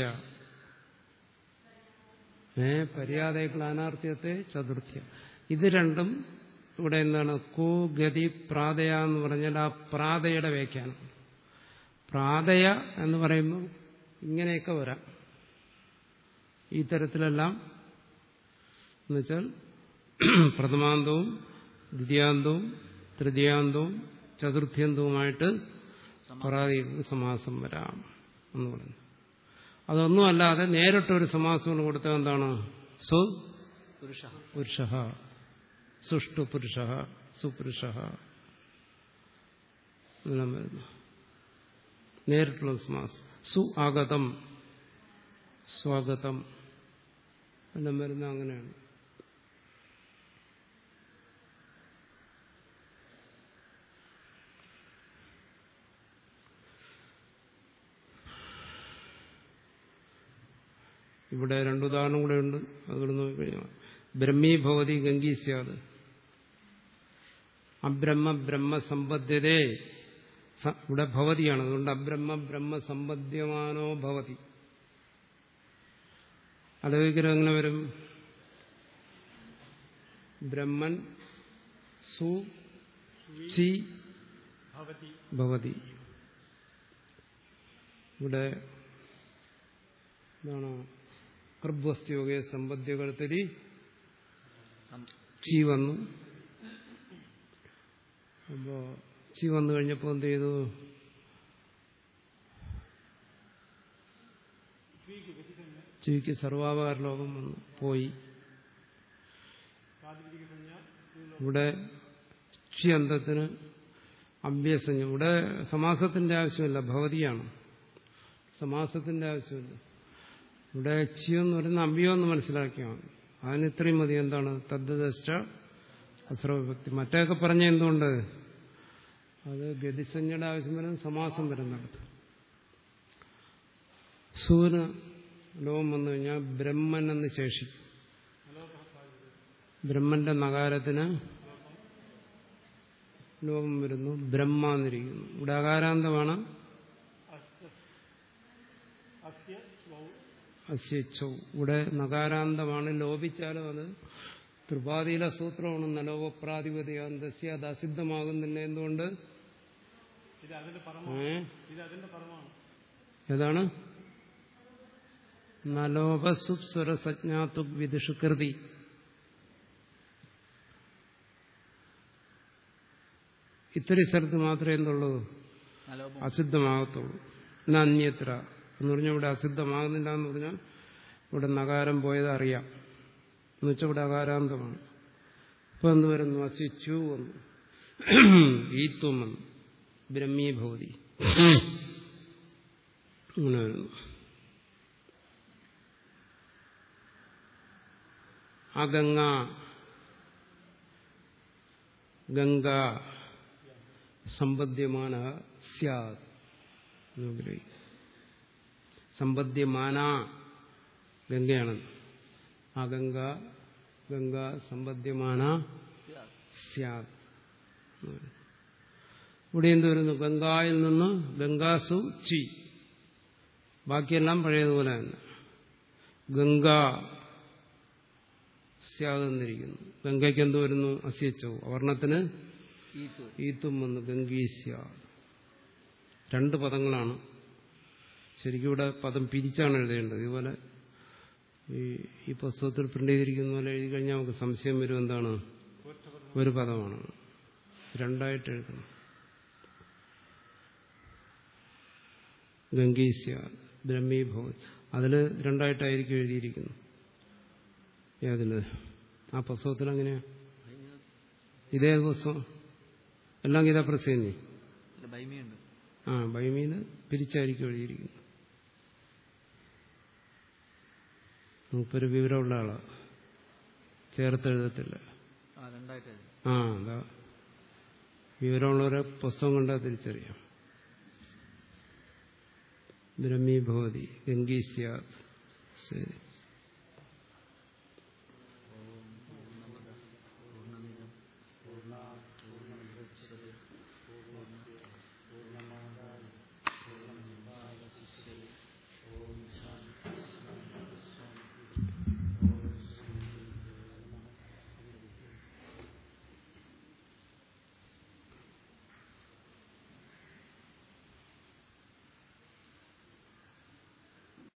ഏ പര്യാദേ ക്ലാനാർത്ഥ്യത്തെ ചതുർത്ഥ്യ ഇത് രണ്ടും ഇവിടെ എന്താണ് കു ഗതി പ്രാതയ എന്ന് പറഞ്ഞാൽ ആ പ്രാതയുടെ വ്യാഖ്യാനം പ്രാതയ എന്ന് പറയുമ്പോൾ ഇങ്ങനെയൊക്കെ വരാം ഈ തരത്തിലെല്ലാം എന്നുവെച്ചാൽ പ്രഥമാന്തവും ദ്വിതീയാന്തവും തൃതീയാന്തവും ചതുർത്ഥ്യന്തവുമായിട്ട് പ്രാതിക്ക് സമാസം വരാം എന്ന് പറഞ്ഞു അതൊന്നുമല്ലാതെ നേരിട്ടൊരു സമാസം കൊടുത്തത് എന്താണ് സു പുരുഷ പുരുഷ സുഷ്ടു പുരുഷ സുപുരുഷ എന്നെല്ലാം വരുന്നു നേരിട്ടുള്ള സമാസം സു ആഗതം സ്വാഗതം എല്ലാം വരുന്ന അങ്ങനെയാണ് ഇവിടെ രണ്ടുദാഹരണം കൂടെ ഉണ്ട് അതുകൊണ്ട് നോക്കിക്കഴിഞ്ഞാൽ ബ്രഹ്മീ ഭവതി ഗംഗീസ്യാത് അബ്രഹ്മ ബ്രഹ്മ സമ്പദ്യതേ സ- ഇവിടെ ഭവതിയാണ് അതുകൊണ്ട് അബ്രഹ്മ ബ്രഹ്മ സമ്പദ്യമാനോ ഭവതി ആലോചിക്കലും എങ്ങനെ വരും ബ്രഹ്മൻ സു ചി ഭവതി ഭവതി ഇവിടെ എന്താണ് കൃബ്വസ്തിയോഗയെ സമ്പദ്യകർത്തരി സം- ചി വന്നു അപ്പോ ചി വന്നു കഴിഞ്ഞപ്പോൾ എന്ത് ചെയ്തു ചിക്ക് സർവാപകാര ലോകം വന്നു പോയി പ്രാതിപതിക സംജ്ഞ ഇവിടെ ചി അന്തത്തിന് അഭ്യസഞ്ജ ഇവിടെ സമാസത്തിന്റെ ആവശ്യമില്ല ഭവതിയാണ് സമാസത്തിന്റെ ആവശ്യമില്ല ഇവിടെ ചി എന്ന് പറയുന്ന അമ്പിയോ എന്ന് മനസ്സിലാക്കിയാൽ മതി അതിന് ഇത്രയും മതി എന്താണ് തദ്ദഷ്ട അസ്രവഭക്തി മറ്റേയൊക്കെ പറഞ്ഞ എന്തുകൊണ്ട് അത് ഗതിസഞ്ജയുടെ ആവശ്യം വരുന്നത് സമാസം വരുന്നിടത്ത് സൂന് ലോകം വന്നു കഴിഞ്ഞാൽ ബ്രഹ്മൻ എന്ന് ശേഷിക്കും ബ്രഹ്മന്റെ നഗാരത്തിന് ലോകം വരുന്നു ബ്രഹ്മ എന്നിരിക്കുന്നു ഇവിടെ അകാരാന്തമാണ് അസ്യ അസ്യ സ്വൗ അസ്യച്ചൗ ഇവിടെ നകാരാന്തമാണ് ലോപിച്ചാലും അത് ത്രിപാതിയിലെ സൂത്രമാണ് നലോപപ്രാതിപതികാന്തസ്യ അത് അസിദ്ധമാകുന്നില്ല എന്തുകൊണ്ട് ഇത് അതിന്റെ പരമാണ് ഏ? ഇത് അതിന്റെ പരമാണ് ഏതാണ് നലോപസുപ്സ്വരസജ്ഞാതുക് വിദുഷു കൃതി ഇത്തിരി സ്ഥലത്ത് മാത്രമേ എന്തുള്ളൂ നലോപം അസിദ്ധമാകത്തുള്ളൂ എന്നാ അന്യത്ര എന്ന് പറഞ്ഞാൽ ഇവിടെ അസിദ്ധമാകുന്നില്ല എന്ന് പറഞ്ഞാൽ ഇവിടെ നകാരം പോയത് അറിയാം എന്ന് വെച്ചാൽ ഇവിടെ അകാരാന്തമാണ് ഇപ്പൊ എന്ത് വരുന്നു അസിച്ചു വന്നു ഈത്വം വന്നു ബ്രഹ്മീഭവതി അങ്ങനെ വരുന്നു ആ ഗംഗ ഗംഗ സമ്പദ്യമാന സ്യാത് എന്ന് ഗ്രഹിക്കും. സമ്പദ്യമാന ഗംഗയാണ് ആ ഗംഗ ഗംഗ സമ്പദ്യമാന സ്യാത് എന്ന് പറയും. ഇവിടെ എന്ത് വരുന്നു ഗംഗായിൽ നിന്ന് ഗംഗാസു ചി ബാക്കിയെല്ലാം പഴയതുപോലെ തന്നെ ഗംഗ സ്യാതെന്നിരിക്കുന്നു ഗംഗയ്ക്ക് എന്ത് വരുന്നു അസ്യച്ചോ അവർണത്തിന് ഈത്തു ഈത്തും വന്ന് ഗംഗീസ്യ രണ്ട് പദങ്ങളാണ് ശരിക്കും ഇവിടെ പദം പിരിച്ചാണ് എഴുതേണ്ടത് ഇതുപോലെ ഈ ഈ പുസ്തകത്തിൽ പ്രിന്റ് ചെയ്തിരിക്കുന്ന പോലെ എഴുതി കഴിഞ്ഞാൽ നമുക്ക് സംശയം വരും എന്താണ് ഒരു പദമാണ് രണ്ടായിട്ട് എഴുതണം ഗംഗീസ്യ ബ്രഹ്മീഭവൻ അതിൽ രണ്ടായിട്ടായിരിക്കും എഴുതിയിരിക്കുന്നു ഏതില് ആ പുസ്തകത്തിൽ അങ്ങനെയാ ഇതേ പുസ്തകം എല്ലാം ഗീതാ പ്രസേന്നി അല്ല ബൈമിയുണ്ട് ആ ബൈമീന് പിരിച്ചായിരിക്കും എഴുതിയിരിക്കുന്നത് മൂപ്പൊരു വിവരമുള്ള ആളാ ചേർത്ത് എഴുതത്തില്ല ആ രണ്ടായിട്ട് ആ എന്താ വിവരമുള്ളവരെ പുസ്തകം കണ്ടാൽ തിരിച്ചറിയാം ബ്രഹ്മീഭവതി ഗംഗീസ്യാത് ശരി